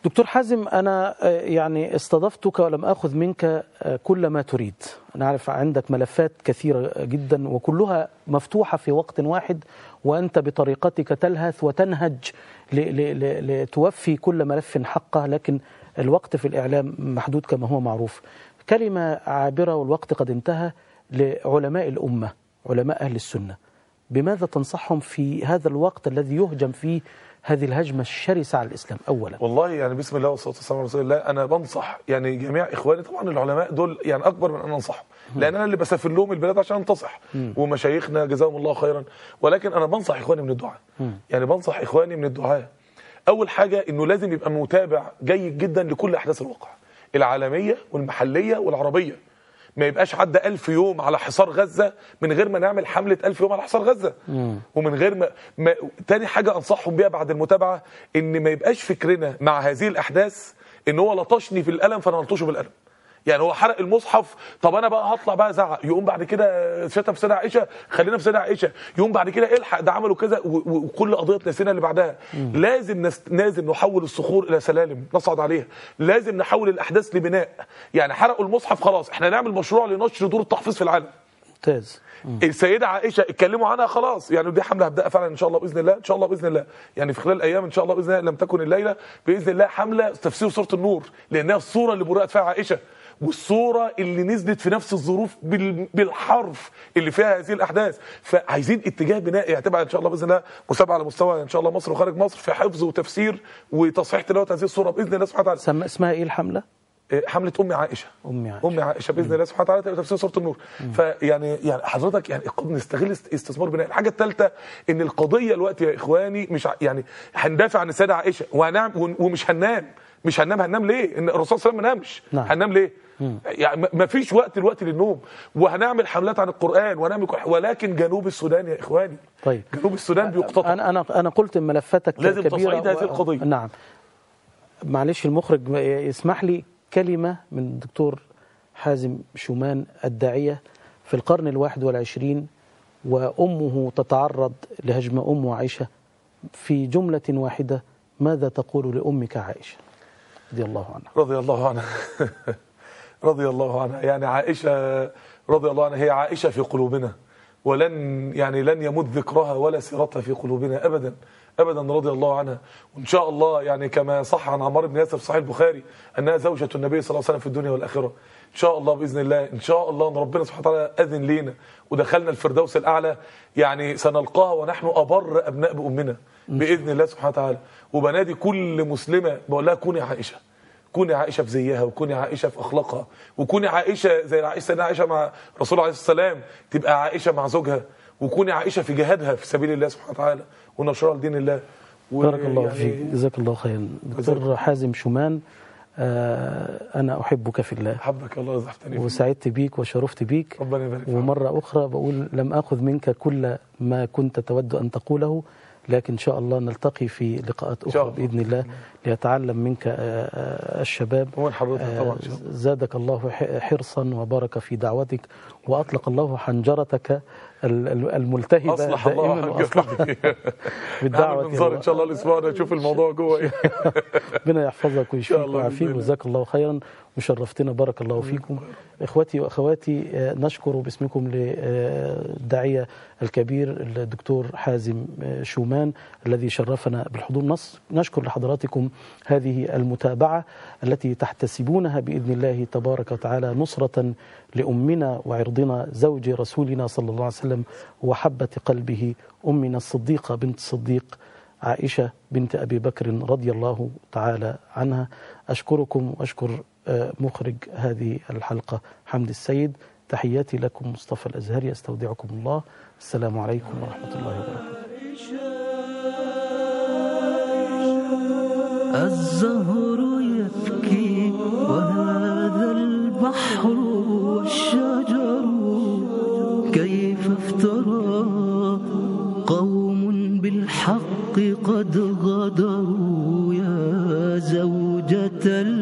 دكتور حازم أنا آه، يعني استضفتك ولم أخذ منك آه، كل ما تريد أنا أعرف عندك ملفات كثيرة جدا وكلها مفتوحة في وقت واحد وأنت بطريقتك تلهث وتنهج ل- ل- ل- لتوفي كل ملف حقه لكن الوقت في الإعلام محدود كما هو معروف كلمة عابرة والوقت قد انتهى لعلماء الأمة علماء أهل السنة بماذا تنصحهم في هذا الوقت الذي يهجم فيه هذه الهجمة الشرسة على الإسلام أولا والله يعني بسم الله والصلاه والسلام على رسول الله انا بنصح يعني جميع اخواني طبعا العلماء دول يعني اكبر من ان انصحهم لان انا اللي بسافر لهم البلاد عشان انتصح مم. ومشايخنا جزاهم الله خيرا ولكن انا بنصح اخواني من الدعاء يعني بنصح اخواني من الدعاء اول حاجه انه لازم يبقى متابع جيد جدا لكل احداث الواقع العالميه والمحليه والعربيه ما يبقاش عدى ألف يوم على حصار غزة من غير ما نعمل حملة ألف يوم على حصار غزة ومن غير ما, ما تاني حاجة أنصحهم بيها بعد المتابعة إن ما يبقاش فكرنا مع هذه الأحداث إن هو لطشني في القلم فأنا هلطشه بالقلم يعني هو حرق المصحف طب انا بقى هطلع بقى ازعق يقوم بعد كده شتم في سيدة عائشه خلينا في سيدة عائشه يقوم بعد كده الحق ده عملوا كذا و- و- وكل قضيه نسينا اللي بعدها لازم نست... لازم نحول الصخور الى سلالم نصعد عليها لازم نحول الاحداث لبناء يعني حرقوا المصحف خلاص احنا نعمل مشروع لنشر دور التحفيظ في العالم ممتاز السيده عائشه اتكلموا عنها خلاص يعني دي حمله هبدأها فعلا ان شاء الله باذن الله ان شاء الله باذن الله يعني في خلال ايام ان شاء الله باذن الله لم تكن الليله باذن الله حمله تفسير سوره النور لانها الصوره اللي برأت فيها عائشه والصوره اللي نزلت في نفس الظروف بال- بالحرف اللي فيها هذه الاحداث فعايزين اتجاه بنائي هتبقى ان شاء الله باذن الله مسابقه على مستوى ان شاء الله مصر وخارج مصر في حفظ وتفسير وتصحيح تلاوه هذه الصوره باذن الله سبحانه وتعالى سم... اسمها إيه الحملة؟ حمله ام عائشه أمي عائشة ام عائشه باذن الله سبحانه وتعالى تبقى تفسير سوره النور فيعني يعني حضرتك يعني الق- نستغل است- استثمار بناء الحاجه الثالثه ان القضيه الوقت يا اخواني مش ع- يعني هندافع عن السيده عائشه وهنعم ون- ومش هننام مش هننام هننام ليه ان الرسول صلى الله عليه وسلم ما نامش نعم. هننام ليه يعني ما- ما فيش وقت الوقت للنوم وهنعمل حملات عن القران وهنعمل كل- ولكن جنوب السودان يا اخواني طيب جنوب السودان بيقتطع أنا أنا أنا قلت إن ملفاتك لازم كبيرة تصعيد هذه و- القضية. نعم معلش المخرج يسمح لي كلمة من الدكتور حازم شومان الداعية في القرن الواحد والعشرين وأمه تتعرض لهجم أم عائشة في جملة واحدة ماذا تقول لأمك عائشة رضي الله عنها رضي الله عنها رضي الله عنها يعني عائشة رضي الله عنها هي عائشة في قلوبنا ولن يعني لن يمت ذكرها ولا سيرتها في قلوبنا أبدا أبدا رضي الله عنها وإن شاء الله يعني كما صح عن عمار بن ياسر في صحيح البخاري أنها زوجة النبي صلى الله عليه وسلم في الدنيا والآخرة إن شاء الله بإذن الله إن شاء الله أن ربنا سبحانه وتعالى أذن لينا ودخلنا الفردوس الأعلى يعني سنلقاها ونحن أبر أبناء بأمنا بإذن الله سبحانه وتعالى وبنادي كل مسلمة بقول لها كوني عائشة كوني عائشه في زيها وكوني عائشه في اخلاقها وكوني عائشه زي عائشه سيدنا عائشه مع رسول الله عليه السلام تبقى عائشه مع زوجها وكوني عائشه في جهادها في سبيل الله سبحانه وتعالى ونشرها لدين الله بارك الله ويعني- فيك جزاك الله خيرا دكتور حازم شومان آه، أنا أحبك في الله حبك الله زحتني فيك. وسعدت بيك وشرفت بيك ربنا يبارك فيك ومرة أخرى بقول لم أخذ منك كل ما كنت تود أن تقوله لكن إن شاء الله نلتقي في لقاءات شاء أخرى بإذن الله ليتعلم منك آه، آه، الشباب ومن حضرتك آه، طبعا إن شاء الله. زادك الله ح- حرصا وبارك في دعوتك وأطلق الله حنجرتك ال- ال- الملتهبة اصلح الله دائما وأصلح حاجتك بالدعوة اعمل منظار ان شاء الله الاسبوع ده اشوف الموضوع جوه ايه ربنا يحفظك ويشفيك الله ويعافيك بإذن الله. وجزاك الله خيرا وشرفتنا بارك الله فيكم اخوتي واخواتي آه، نشكر باسمكم للداعيه الكبير الدكتور حازم آه، شومان الذي شرفنا بالحضور نص نشكر لحضراتكم هذه المتابعه التي تحتسبونها باذن الله تبارك وتعالى نصره لامنا وعرضنا زوج رسولنا صلى الله عليه وسلم وحبه قلبه امنا الصديقه بنت الصديق عائشة بنت أبي بكر رضي الله تعالى عنها أشكركم وأشكر آه، مخرج هذه الحلقة حمد السيد تحياتي لكم مصطفى الأزهري أستودعكم الله السلام عليكم ورحمة الله وبركاته الزهر يبكي وهذا البحر والشجر كيف افترى قوم بالحق قد غدروا يا زوجة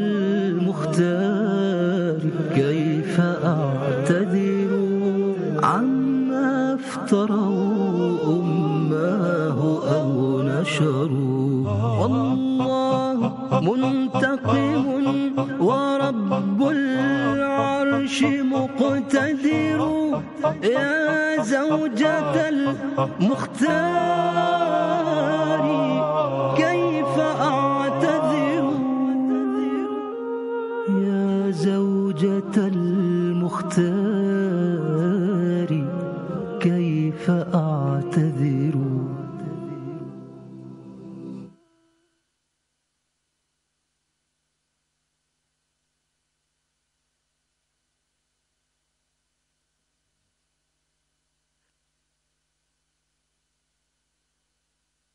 المختار كيف أعتذر عما افتروا أماه أو نشروا والله منتقم ورب العرش مقتدر يا زوجة المختار كيف أعتذر يا زوجة المختار كيف أعتذر